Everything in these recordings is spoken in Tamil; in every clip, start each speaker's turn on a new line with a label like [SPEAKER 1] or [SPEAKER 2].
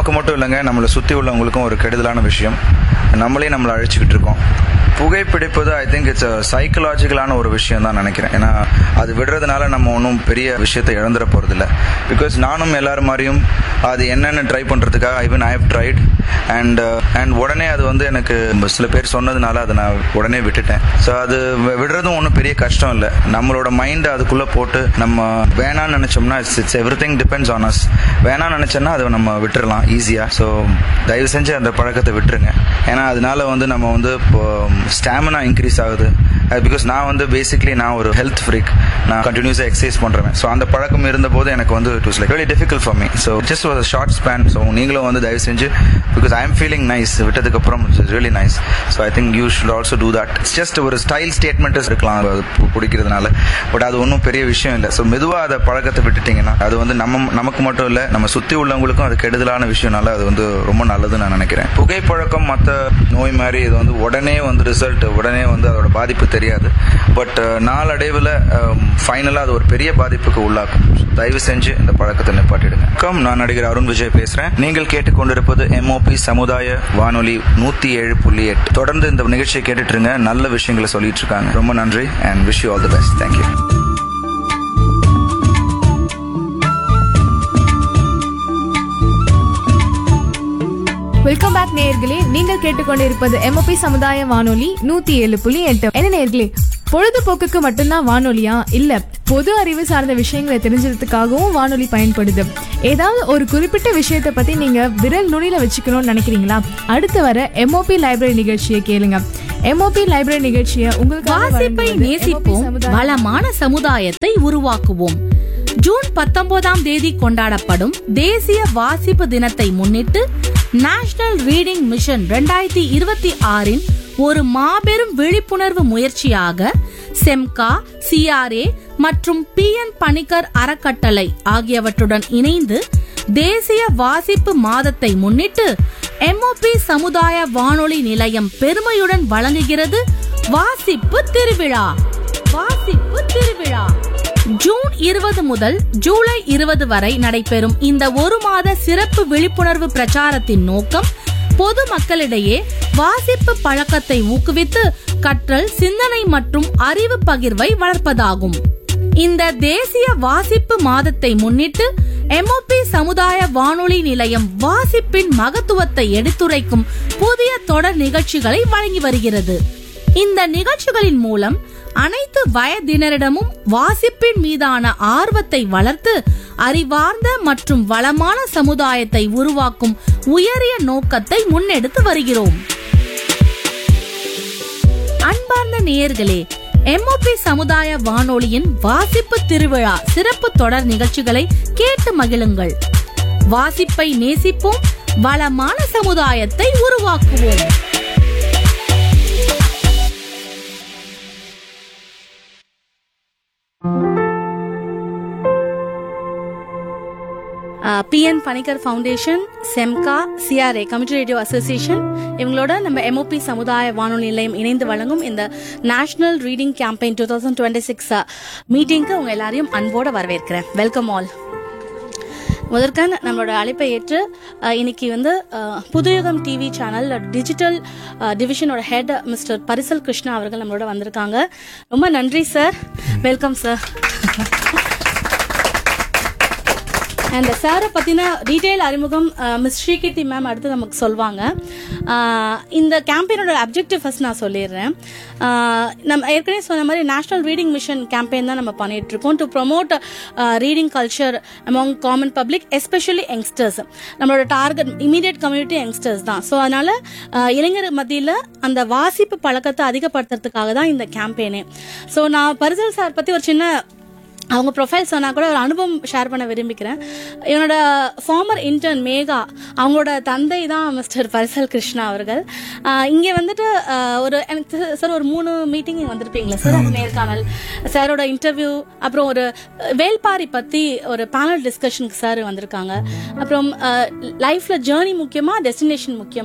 [SPEAKER 1] நமக்கு மட்டும் இல்லைங்க நம்மளை சுற்றி உள்ளவங்களுக்கும் ஒரு கெடுதலான விஷயம் நம்மளே நம்மளை அழிச்சுக்கிட்டு இருக்கோம் புகைப்பிடிப்பது ஐ திங்க் இட்ஸ் சைக்கலாஜிக்கலான ஒரு விஷயம் தான் நினைக்கிறேன் ஏன்னா அது விடுறதுனால நம்ம ஒன்றும் பெரிய விஷயத்தை இழந்துட போகிறதில்ல பிகாஸ் நானும் எல்லாரும் மாதிரியும் அது என்னென்னு ட்ரை பண்ணுறதுக்காக I even I have tried and and உடனே அது வந்து எனக்கு சில பேர் சொன்னதுனால அதை நான் உடனே விட்டுட்டேன் ஸோ அது வி- விடுறதும் ஒன்றும் பெரிய கஷ்டம் இல்லை நம்மளோட மைண்டை அதுக்குள்ளே போட்டு நம்ம வேணாம்னு நினச்சோம்னா it's it's everything depends on us வேணாம்னு நினச்சோன்னா அதை நம்ம விட்டுறலாம் ஈஸியாக ஸோ தயவு செஞ்சு அந்த பழக்கத்தை விட்டுருங்க ஏன்னா அதனால வந்து நம்ம வந்து இப்போ ஸ்டாமினா இன்க்ரீஸ் ஆகுது பிகாஸ் நான் வந்து பேசிக்லி நான் ஒரு ஹெல்த் ஃப்ரீக் நான் கண்டினியூஸாக எக்ஸசைஸ் பண்ணுறேன் ஸோ அந்த பழக்கம் இருந்தபோது எனக்கு வந்து it was like very difficult for me so just ஒரு ஷார்ட் ஸ்பேன் ஸோ நீங்களும் வந்து தயவு செஞ்சு because I am feeling nice விட்டதுக்கப்புறம் it's really nice so I think you should also do that it's just ஒரு ஸ்டைல் ஸ்டேட்மெண்ட்ஸ் இருக்கலாம் அது பு- பிடிக்கிறதுனால பட் அது ஒன்றும் பெரிய விஷயம் இல்லை ஸோ மெதுவாக அதை பழக்கத்தை விட்டுட்டீங்கன்னா அது வந்து நம்ம நமக்கு மட்டும் இல்லை நம்ம சுற்றி உள்ளவங்களுக்கும் அது கெடுதலான விஷயம்னால அது வந்து ரொம்ப நல்லதுன்னு நான் நினைக்கிறேன் புகைப்பழக்கம் மற்ற நோய் மாதிரி இது வந்து உடனே வந்து ரிசல்ட் உடனே வந்து அதோட பாதிப்பு தெரியாது பட் நாளடைவில் ஃபைனலாக அது ஒரு பெரிய பாதிப்புக்கு உள்ளாக்கும் தயவு செஞ்சு இந்த பழக்கத்தை நிப்பாட்டிடுங்க கம் நான் நடிகர் அருண் விஜய் பேசுறேன் நீங்கள் கேட்டுக்கொண்டிருப்பது எம்ஓபி சமுதாய வானொலி நூத்தி ஏழு புள்ளி எட்டு தொடர்ந்து இந்த நிகழ்ச்சியை கேட்டுட்டு இருங்க நல்ல விஷயங்களை சொல்லிட்டு இருக்காங்க ரொம்ப நன்றி and wish you all the best thank you
[SPEAKER 2] welcome back நேயர்களே நீங்கள் கேட்டுக்கொண்டிருப்பது எம்ஓபி சமுதாய வானொலி நூத்தி ஏழு புள்ளி எட்டு என்ன நேயர்களே பொழுதுபோக்குக்கு மட்டும்தான் வானொலியா இல்ல பொது அறிவு சார்ந்த விஷயங்களை தெரிஞ்சுக்கிறதுக்காகவும் வானொலி பயன்படுது ஏதாவது ஒரு குறிப்பிட்ட விஷயத்தை பத்தி நீங்க விரல் நுனியில வச்சுக்கணும்னு நினைக்கிறீங்களா அடுத்து வர எம்ஓபி லைப்ரரி நிகழ்ச்சியை கேளுங்க எம்ஓபி லைப்ரரி நிகழ்ச்சியை உங்களுக்கு
[SPEAKER 3] வாசிப்பை நேசிப்போம் வளமான சமுதாயத்தை உருவாக்குவோம் ஜூன் பத்தொன்பதாம் தேதி கொண்டாடப்படும் தேசிய வாசிப்பு தினத்தை முன்னிட்டு நேஷனல் ரீடிங் மிஷன் 2026 இருபத்தி ஆறின் ஒரு மாபெரும் விழிப்புணர்வு முயற்சியாக செம்கா சிஆர்ஏ மற்றும் பி என் பணிக்கர் அறக்கட்டளை ஆகியவற்றுடன் இணைந்து தேசிய வாசிப்பு மாதத்தை முன்னிட்டு எம்ஓபி சமுதாய வானொலி நிலையம் பெருமையுடன் வழங்குகிறது வாசிப்பு திருவிழா வாசிப்பு திருவிழா ஜூன் இருபது முதல் ஜூலை இருபது வரை நடைபெறும் இந்த ஒரு மாத சிறப்பு விழிப்புணர்வு பிரச்சாரத்தின் நோக்கம் பொது மக்களிடையே வாசிப்பு பழக்கத்தை ஊக்குவித்து கற்றல் சிந்தனை மற்றும் அறிவு பகிர்வை வளர்ப்பதாகும் இந்த தேசிய வாசிப்பு மாதத்தை முன்னிட்டு எம்ஓபி சமுதாய வானொலி நிலையம் வாசிப்பின் மகத்துவத்தை எடுத்துரைக்கும் புதிய தொடர் நிகழ்ச்சிகளை வழங்கி வருகிறது இந்த நிகழ்ச்சிகளின் மூலம் அனைத்து வயதினரிடமும் வாசிப்பின் மீதான ஆர்வத்தை வளர்த்து அறிவார்ந்த மற்றும் வளமான சமுதாயத்தை உருவாக்கும் உயரிய நோக்கத்தை முன்னெடுத்து வருகிறோம் அன்பார்ந்த நேயர்களே எம்ஓபி சமுதாய வானொலியின் வாசிப்பு திருவிழா சிறப்பு தொடர் நிகழ்ச்சிகளை கேட்டு மகிழுங்கள் வாசிப்பை நேசிப்போம் வளமான சமுதாயத்தை உருவாக்குவோம் PN Panicker foundation CEMCA CRA community radio association இவங்களோட நம்ம எம்ஓபி சமுதாய வானொலி நிலையம் இணைந்து வழங்கும் இந்த national reading campaign two thousand twenty six மீட்டிங்க்கு உங்க எல்லாரையும் அன்போட வரவேற்கிறேன் வெல்கம் ஆல் முதற்கண் நம்மளோட அழைப்பை ஏற்று அஹ், இன்னைக்கு வந்து அஹ், புதுயுகம் டிவி சேனல் டிஜிட்டல் டிவிஷனோட ஹெட் மிஸ்டர் பரிசல் கிருஷ்ணா அவர்கள் நம்மளோட வந்திருக்காங்க ரொம்ப நன்றி சார் வெல்கம் சார் அண்ட் சாரை பற்றின டீட்டெயில் அறிமுகம் மிஸ் ஸ்ரீகீர்த்தி மேம் அடுத்து நமக்கு சொல்வாங்க அஹ், இந்த கேம்பெயினோட அப்ஜெக்டிவ் ஃபர்ஸ்ட் நான் சொல்லிடுறேன் அஹ், நம்ம ஏற்கனவே சொன்ன மாதிரி நேஷனல் ரீடிங் மிஷன் கேம்பெயின் தான் நம்ம பண்ணிட்டு இருக்கோம் to promote reading culture among common public especially youngsters நம்மளோட டார்கெட் இமீடியட் கம்யூனிட்டி யங்ஸ்டர்ஸ் தான் ஸோ அதனால அஹ், இளைஞர் மத்தியில் அந்த வாசிப்பு பழக்கத்தை அதிகப்படுத்துறதுக்காக தான் இந்த கேம்பெயினே ஸோ நான் பரிசல் சார் பற்றி ஒரு சின்ன அவங்க ப்ரொஃபைல் சொன்னா கூட ஒரு அனுபவம் ஷேர் பண்ண விரும்பிக்கிறேன் என்னோட ஃபார்மர் இன்டர்ன் மேகா அவங்களோட தந்தை தான் மிஸ்டர் பரிசல் கிருஷ்ணா அவர்கள் ஆஹ் இங்கே வந்துட்டு ஆஹ் ஒரு எனக்கு சார் ஒரு மூணு மீட்டிங் வந்திருப்பீங்களா சார் அந்த நேர்காணல் சாரோட இன்டர்வியூ அப்புறம் ஒரு வேல்பாரி பற்றி ஒரு பேனல் டிஸ்கஷனுக்கு சார் வந்திருக்காங்க அப்புறம் லைஃப்ல ஜேர்னி முக்கியமா டெஸ்டினேஷன் முக்கியமா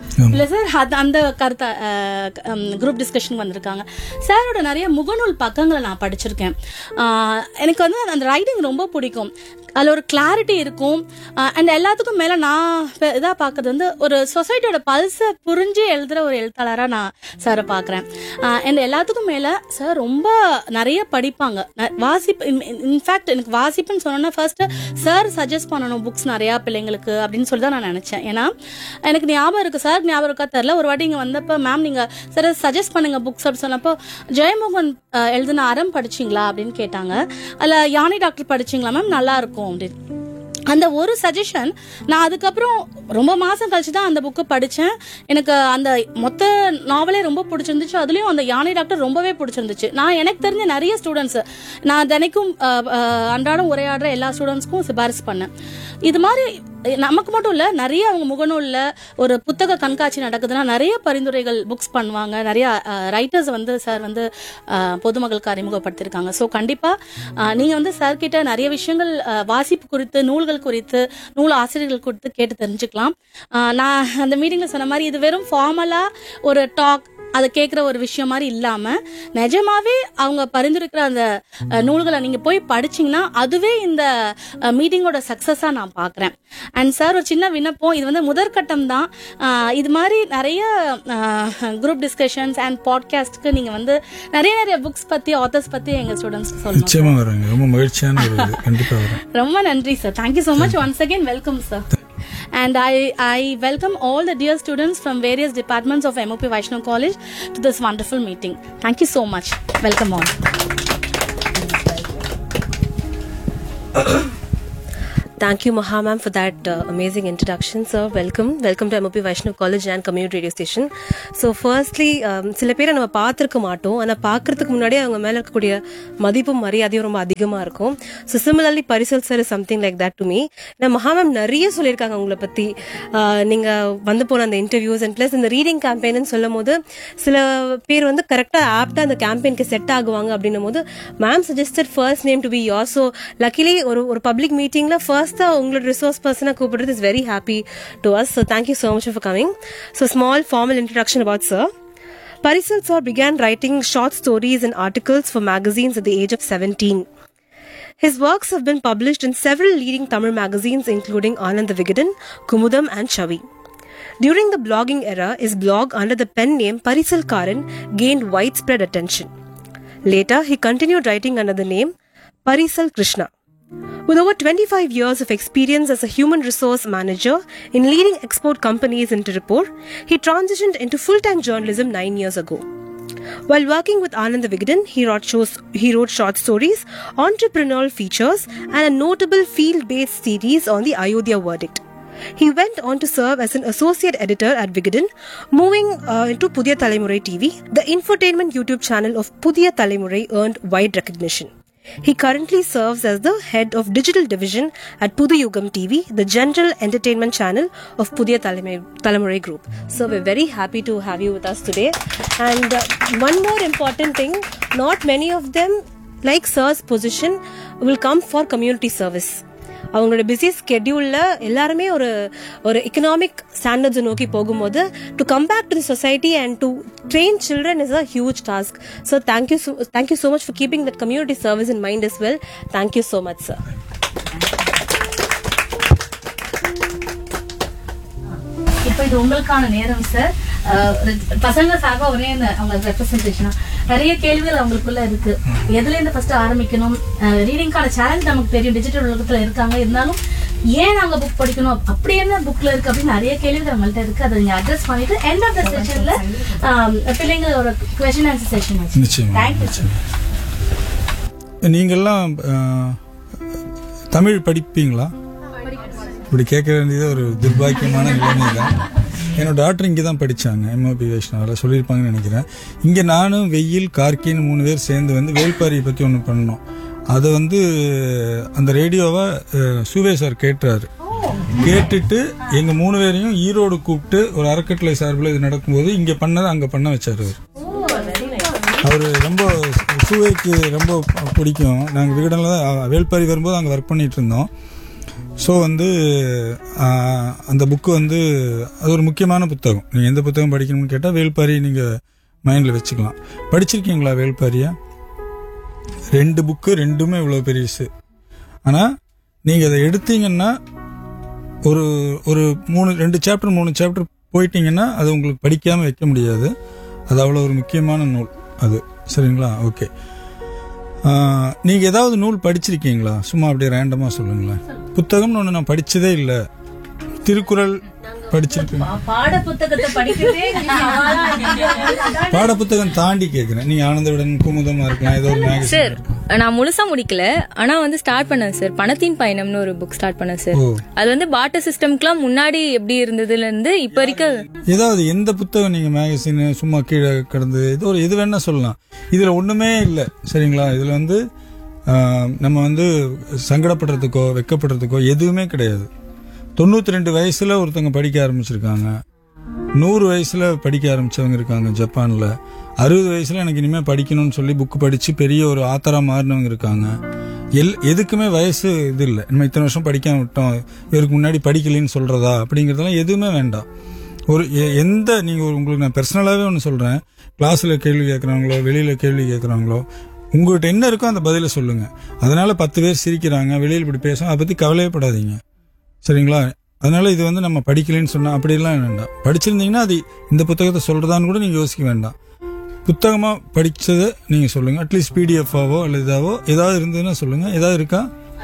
[SPEAKER 3] இல்ல சார் அது அந்த கருத்தை குரூப் டிஸ்கஷன் வந்திருக்காங்க சாரோட நிறைய முகநூல் பக்கங்களை நான் படிச்சிருக்கேன் அஹ், எனக்கு வந்து அந்த ரைட்டிங் ரொம்ப பிடிக்கும் அதில் ஒரு கிளாரிட்டி இருக்கும் அண்ட் எல்லாத்துக்கும் மேலே நான் இதாக பார்க்கறது வந்து ஒரு சொசைட்டியோட பல்ஸை புரிஞ்சு எழுதுகிற ஒரு எழுத்தாளராக நான் சாரை பார்க்குறேன் அண்ட் எல்லாத்துக்கும் மேலே சார் ரொம்ப நிறைய படிப்பாங்க ந- வாசிப்பு இன்ஃபேக்ட் எனக்கு வாசிப்புன்னு சொன்னோன்னா ஃபர்ஸ்ட் சார் சஜஸ்ட் பண்ணணும் புக்ஸ் நிறையா பிள்ளைங்களுக்கு அப்படின்னு சொல்லி தான் நான் நினச்சேன் ஏன்னா எனக்கு ஞாபகம் இருக்குது சார் ஞாபகம் இருக்கா தெரில ஒரு வாட்டி இங்கே வந்தப்போ மேம் நீங்கள் சார் சஜஸ்ட் பண்ணுங்க புக்ஸ் அப்படின்னு சொன்னப்போ ஜெயமோகன் அஹ், எழுதின அறம் படிச்சிங்களா அப்படின்னு கேட்டாங்க அதில் யானை டாக்டர் படிச்சிங்களா மேம் நல்லா இருக்கும் அப்படின்னு அந்த ஒரு சஜஷன் நான் அதுக்கப்புறம் ரொம்ப மாசம் கழிச்சு தான் அந்த புக்கை படித்தேன் எனக்கு அந்த மொத்த நாவலே ரொம்ப பிடிச்சிருந்துச்சு அதுலேயும் அந்த யானை டாக்டர் ரொம்பவே பிடிச்சிருந்துச்சு நான் எனக்கு தெரிஞ்ச நிறைய ஸ்டூடெண்ட்ஸ் நான் தினைக்கும் அஹ், அஹ், அன்றாடம் உரையாடுற எல்லா ஸ்டூடெண்ட்ஸ்க்கும் சிபாரிசு பண்ணேன் இது மாதிரி நமக்கு மட்டும் இல்லை நிறைய அவங்க முகநூலில் ஒரு புத்தக கண்காட்சி நடக்குதுன்னா நிறைய பரிந்துரைகள் புக்ஸ் பண்ணுவாங்க நிறைய ரைட்டர்ஸ் வந்து சார் வந்து அஹ், பொதுமக்களுக்கு அறிமுகப்படுத்தியிருக்காங்க ஸோ கண்டிப்பாக நீங்கள் வந்து சார் கிட்ட நிறைய விஷயங்கள் அஹ், வாசிப்பு குறித்து நூல்கள் குறித்து நூல் ஆசிரியர்கள் குறித்து கேட்டு தெரிஞ்சுக்கலாம் அஹ், நான் அந்த மீட்டிங்கில் சொன்ன மாதிரி இது வெறும் ஃபார்மலாக ஒரு டாக் அதை கேட்குற ஒரு விஷயம் மாதிரி இல்லாமல் நிஜமாவே அவங்க பரிந்துரைக்கிற அந்த அஹ், நூல்களை நீங்கள் போய் படிச்சீங்கன்னா அதுவே இந்த மீட்டிங்கோட சக்ஸஸாக நான் பார்க்குறேன் அண்ட் சார் ஒரு சின்ன விண்ணப்பம் இது வந்து முதற்கட்டம் தான் அஹ், இது மாதிரி நிறைய குரூப் டிஸ்கஷன்ஸ் அண்ட் பாட்காஸ்ட்க்கு நீங்கள் வந்து நிறைய நிறைய புக்ஸ் பற்றி ஆத்தர்ஸ் பற்றி எங்கள் ஸ்டூடெண்ட்ஸ்க்கு சொல்லணும்
[SPEAKER 4] நிச்சயமா வரேங்க ரொம்ப மகிழ்ச்சியான ஒரு இது கண்டிப்பா வரேன்
[SPEAKER 3] ரொம்ப நன்றி sir thank you so much once again welcome sir and I, I welcome all the dear students from various departments of MOP Vaishnav College to this wonderful meeting. Thank you so much. Welcome all.
[SPEAKER 5] Thank you, Maha ma'am, for that uh, amazing introduction, sir. Welcome. Welcome to MOP Vaishnav College and Community Radio Station. So, firstly, um, சில பேரை நம்ம பார்த்துருக்க மாட்டோம் ஆனால் பார்க்கறதுக்கு முன்னாடியே அவங்க மேலே இருக்கக்கூடிய மதிப்பும் மரியாதையும் ரொம்ப அதிகமாக இருக்கும் so similarly Parisal sir is something like that to me நான் மஹா மேம் நிறைய சொல்லியிருக்காங்க உங்களை பற்றி நீங்கள் வந்து போன அந்த இன்டர்வியூஸ் அண்ட் ப்ளஸ் இந்த ரீடிங் கேம்பெயின்னு சொல்லும் போது சில பேர் வந்து கரெக்டாக ஆப்டாக அந்த கேம்பெயினுக்கு செட் ஆகுவாங்க அப்படின்னும் போது ma'am suggested first name to be your so luckily ஒரு ஒரு பப்ளிக் மீட்டிங்கில் ஃபர்ஸ்ட்டாக உங்களோட ரிசோர்ஸ் பர்சனாக கூப்பிடுறது is very happy to us so thank you so much for coming so small formal introduction about sir. Parisal sir began writing short stories and articles for magazines at the age of 17. His works have been published in several leading Tamil magazines including Anand Vigadan, Kumudam and Chavi. During the blogging era, his blog under the pen name Parisal Karan gained widespread attention. Later, he continued writing under the name Parisal Krishna. With over 25 years of experience as a human resource manager in leading export companies in Tirupur, he transitioned into full-time journalism nine years ago. While working with Anand Vigadan, he wrote, shows, he wrote short stories, entrepreneurial features, and a notable field-based series on the Ayodhya verdict. He went on to serve as an associate editor at Vigadan, moving uh, into Pudya Talamurai TV. The infotainment YouTube channel of Pudya Talamurai earned wide recognition. He currently serves as the head of digital division at Puduyugam TV, the general entertainment channel of Pudya Talamurai Talamurai Group. So we're very happy to have you with us today. And uh, one more important thing, not many of them, like Sir's position, will come for community service. அவங்களோட பிஸி ஸ்கெடியூலில் எல்லாருமே ஒரு ஒரு எக்கனாமிக் ஸ்டாண்டர்ட்ஸை நோக்கி போகும்போது to come back to the society and to train children is a huge task so thank you thank you so much for keeping that community service in mind is well thank you so much sir
[SPEAKER 3] இப்போ இது உங்களுக்கான நேரம் சார் பசங்க சார்பா ஒரே இந்த அவங்க ரெப்ரசன்டேஷனா நிறைய கேள்விகள் அவங்களுக்குள்ள இருக்கு எதுல இருந்து ஃபர்ஸ்ட் ஆரம்பிக்கணும் ரீடிங்கான சேலஞ்ச் நமக்கு தெரியும் டிஜிட்டல் உலகத்துல இருக்காங்க இருந்தாலும் ஏன் நாங்க புக் படிக்கணும் அப்படி என்ன புக்ல இருக்கு அப்படின்னு நிறைய கேள்விகள் அவங்கள்ட்ட இருக்கு அதை நீங்க அட்ரஸ் பண்ணிட்டு எண்ட் ஆஃப் த செஷன்ல பிள்ளைங்களோட கொஸ்டின் ஆன்சர் செஷன் வச்சு
[SPEAKER 4] நிச்சயமா
[SPEAKER 3] தேங்க்யூ சார்
[SPEAKER 4] நீங்கள்லாம் அஹ், தமிழ் படிப்பீங்களா இப்படி கேட்க வேண்டியது ஒரு துர்பாக்கியமான நிலைமை தான் என்னோட டாக்டர் இங்கே தான் படித்தாங்க எம்ஓபி வைஷ்ணவில் சொல்லியிருப்பாங்கன்னு நினைக்கிறேன் இங்கே நானும் வெயில் கார்கின்னு மூணு பேர் சேர்ந்து வந்து வேல்பாரியை பற்றி ஒன்று பண்ணோம் அதை வந்து அந்த ரேடியோவை அஹ், சுவே சார் கேட்டுறாரு கேட்டுட்டு எங்க மூணு பேரையும் ஈரோடு கூப்பிட்டு ஒரு அறக்கட்டளை சார்பில் இது நடக்கும்போது இங்க பண்ணதை அங்க பண்ண வச்சாரு அவர் அவர் ரொம்ப சுவைக்கு ரொம்ப பிடிக்கும் நாங்கள் விகடனில் தான் வேல்பாரி வரும்போது அங்கே ஒர்க் பண்ணிட்டு இருந்தோம் ஸோ வந்து ஆஹ், அந்த புக்கு வந்து அது ஒரு முக்கியமான புத்தகம் நீங்கள் எந்த புத்தகம் படிக்கணும்னு கேட்டால் வேல்பாரி நீங்கள் மைண்டில் வச்சுக்கலாம் படிச்சிருக்கீங்களா வேல்பாரியா ரெண்டு புக்கு ரெண்டுமே இவ்வளோ பெருசு ஆனால் நீங்கள் அதை எடுத்தீங்கன்னா ஒரு ஒரு மூணு ரெண்டு சாப்டர் மூணு சாப்டர் போயிட்டீங்கன்னா அது உங்களுக்கு படிக்காமல் வைக்க முடியாது அது அவ்வளோ ஒரு முக்கியமான நூல் அது சரிங்களா ஓகே நீங்கள் ஏதாவது நூல் படிச்சிருக்கீங்களா சும்மா அப்படியே ரேண்டமாக சொல்லுங்களேன் புத்தகம்னு ஒன்று நான் படிச்சதே இல்லை திருக்குறள் படிச்சிருக்கேன்
[SPEAKER 3] பாட புத்தகத்தை படிக்கிறதே
[SPEAKER 4] பாட புத்தகம் தாண்டி கேட்குறேன் நீங்கள் ஆனந்தவுடன் குமுதமாக இருக்கலாம் ஏதோ ஒரு மேகசின்
[SPEAKER 6] சார் நான் முழுசா முடிக்கல ஆனா வந்து ஸ்டார்ட் பண்ணேன் சார் பணத்தின் பயணம்னு ஒரு புக் ஸ்டார்ட் பண்ணேன் சார்
[SPEAKER 4] ஓ
[SPEAKER 6] அது வந்து பாட்டர் சிஸ்டம்க்குலாம் முன்னாடி எப்படி இருந்ததுல இருந்து இப்ப வரைக்கும்
[SPEAKER 4] ஏதாவது எந்த புத்தகம் நீங்க மேகசின் சும்மா கீழே கிடந்து ஏதோ ஒரு எது வேணா சொல்லலாம் இதுல ஒண்ணுமே இல்லை சரிங்களா இதுல வந்து ஆஹ், நம்ம வந்து சங்கடப்படுறதுக்கோ வெக்கப்படுறதுக்கோ எதுவுமே கிடையாது தொண்ணூத்தி ரெண்டு வயசுல ஒருத்தவங்க படிக்க ஆரம்பிச்சிருக்காங்க நூறு வயசுல படிக்க ஆரம்பிச்சவங்க இருக்காங்க ஜப்பான்ல அறுபது வயசுல எனக்கு இனிமே படிக்கணும்னு சொல்லி புக் படிச்சு பெரிய ஒரு ஆத்தரா மாறினவங்க இருக்காங்க எல் எதுக்குமே வயசு இது இல்லை நம்ம இத்தனை வருஷம் படிக்காம விட்டோம் இவருக்கு முன்னாடி படிக்கலைன்னு சொல்றதா அப்படிங்கறதெல்லாம் எதுவுமே வேண்டாம் ஒரு எ- எந்த நீங்க ஒரு உங்களுக்கு நான் பர்சனலாவே ஒன்று சொல்றேன் கிளாஸ்ல கேள்வி கேட்கறாங்களோ வெளியில கேள்வி கேட்கறாங்களோ உங்ககிட்ட என்ன இருக்கோ அந்த பதிலை சொல்லுங்க அதனால பத்து பேர் சிரிக்கிறாங்க வெளியில் இப்படி பேசும் அதை பத்தி கவலையப்படாதீங்க சரிங்களா அதனால இது வந்து நம்ம படிக்கலைன்னு சொன்னா அப்படிலாம் வேண்டாம் படிச்சிருந்தீங்கன்னா அது இந்த புத்தகத்தை சொல்றதான்னு கூட நீங்க யோசிக்க வேண்டாம் புத்தகமா படிச்சதை நீங்க சொல்லுங்க அட்லீஸ்ட் பிடிஎஃபாவோ அல்லது இதாவோ ஏதாவது இருந்ததுன்னா சொல்லுங்க ஏதாவது இருக்கா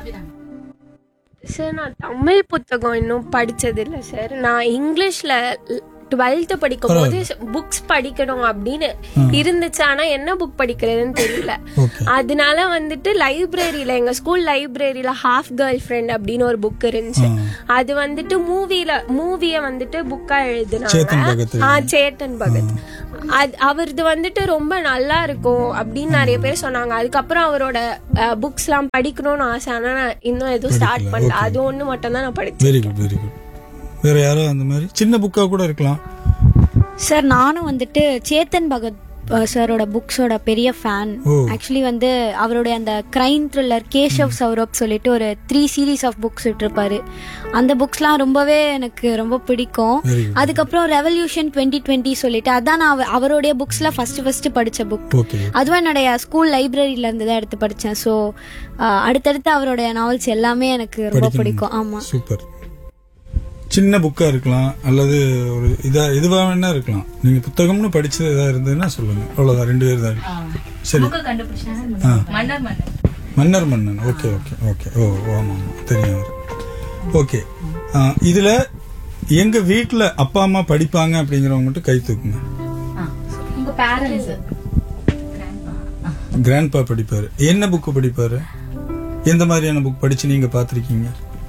[SPEAKER 7] சார் நான் தமிழ் புத்தகம் இன்னும் படிச்சதில்லை சார் நான் இங்கிலீஷ்ல டுவெல்த்து படிக்கும் போது புக்ஸ் படிக்கணும் அப்படின்னு இருந்துச்சு ஆனா என்ன புக் படிக்கிறதுன்னு தெரியல
[SPEAKER 4] ஓகே
[SPEAKER 7] அதனால வந்துட்டு லைப்ரரியில எங்க ஸ்கூல் லைப்ரரியில ஹாஃப் கேர்ள் ஃப்ரெண்ட் அப்படின்னு ஒரு புக் இருந்துச்சு அது வந்துட்டு மூவில மூவிய வந்துட்டு புக்கா
[SPEAKER 4] சேத்தன்
[SPEAKER 7] எழுதினாங்க
[SPEAKER 4] பகத்
[SPEAKER 7] ஆ சேத்தன் பகத் அது அவரது வந்துட்டு ரொம்ப நல்லா இருக்கும் அப்படின்னு நிறைய பேர் சொன்னாங்க அதுக்கப்புறம் அவரோட புக்ஸ் எல்லாம் படிக்கணும்னு ஆசை ஆனா நான் இன்னும் எதுவும் ஸ்டார்ட் பண்ணல அது ஒண்ணு மட்டும் தான் நான் படிச்சேன்
[SPEAKER 4] வெரி குட் வெரி குட் வேற யாரோ அந்த மாதிரி சின்ன புக்கா கூட இருக்கலாம்
[SPEAKER 8] சார் நானும் வந்துட்டு சேத்தன் பகத் அஹ், சாரோட புக்ஸோட பெரிய ஃபேன்
[SPEAKER 4] ஓ.
[SPEAKER 8] ஆக்சுவலி வந்து அவருடைய அந்த கிரைம் த்ரில்லர் கேஷவ் சௌரப் சொல்லிட்டு ஒரு த்ரீ சீரீஸ் ஆஃப் புக்ஸ் விட்டுருப்பாரு அந்த புக்ஸ்லாம் ரொம்பவே எனக்கு ரொம்ப பிடிக்கும்
[SPEAKER 4] வெரி குட்
[SPEAKER 8] அதுக்கப்புறம் ரெவல்யூஷன் டுவெண்ட்டி டுவெண்ட்டி சொல்லிட்டு அதான் நான் அவ- அவருடைய புக்ஸ்ல ஃபர்ஸ்ட் ஃபர்ஸ்ட் படிச்ச புக்
[SPEAKER 4] ஓகே
[SPEAKER 8] அதுவும் என்னுடைய ஸ்கூல் லைப்ரரியில இருந்து தான் எடுத்து படிச்சேன் ஸோ அடுத்தடுத்து அவருடைய நாவல்ஸ் எல்லாமே எனக்கு ரொம்ப பிடிக்கும் ஆமா
[SPEAKER 4] சூப்பர் சின்ன புக்கா இருக்கலாம் அல்லது ஒரு இதா இதுவா வேணா இருக்கலாம் நீங்க புத்தகம்னு படிச்சது ஏதாவது இருந்ததுன்னா சொல்லுங்க அவ்வளவுதான் ரெண்டு பேர் தான் சரி ஆ.
[SPEAKER 6] மன்னர் மன்னர்
[SPEAKER 4] மன்னர் மன்னன் ஓகே ஓகே ஓகே ஓ ஓ, ஆமா ஆமா தெரியும் அவர் ஓகே ஆ, இதுல எங்க வீட்ல அப்பா அம்மா படிப்பாங்க அப்படிங்கிறவங்க மட்டும் கை தூக்குங்க
[SPEAKER 3] உங்க பேரண்ட்ஸ்
[SPEAKER 4] கிராண்ட்பா படிப்பாரு என்ன புக்கு படிப்பாரு எந்த மாதிரியான புக் படிச்சு நீங்க பாத்திருக்கீங்க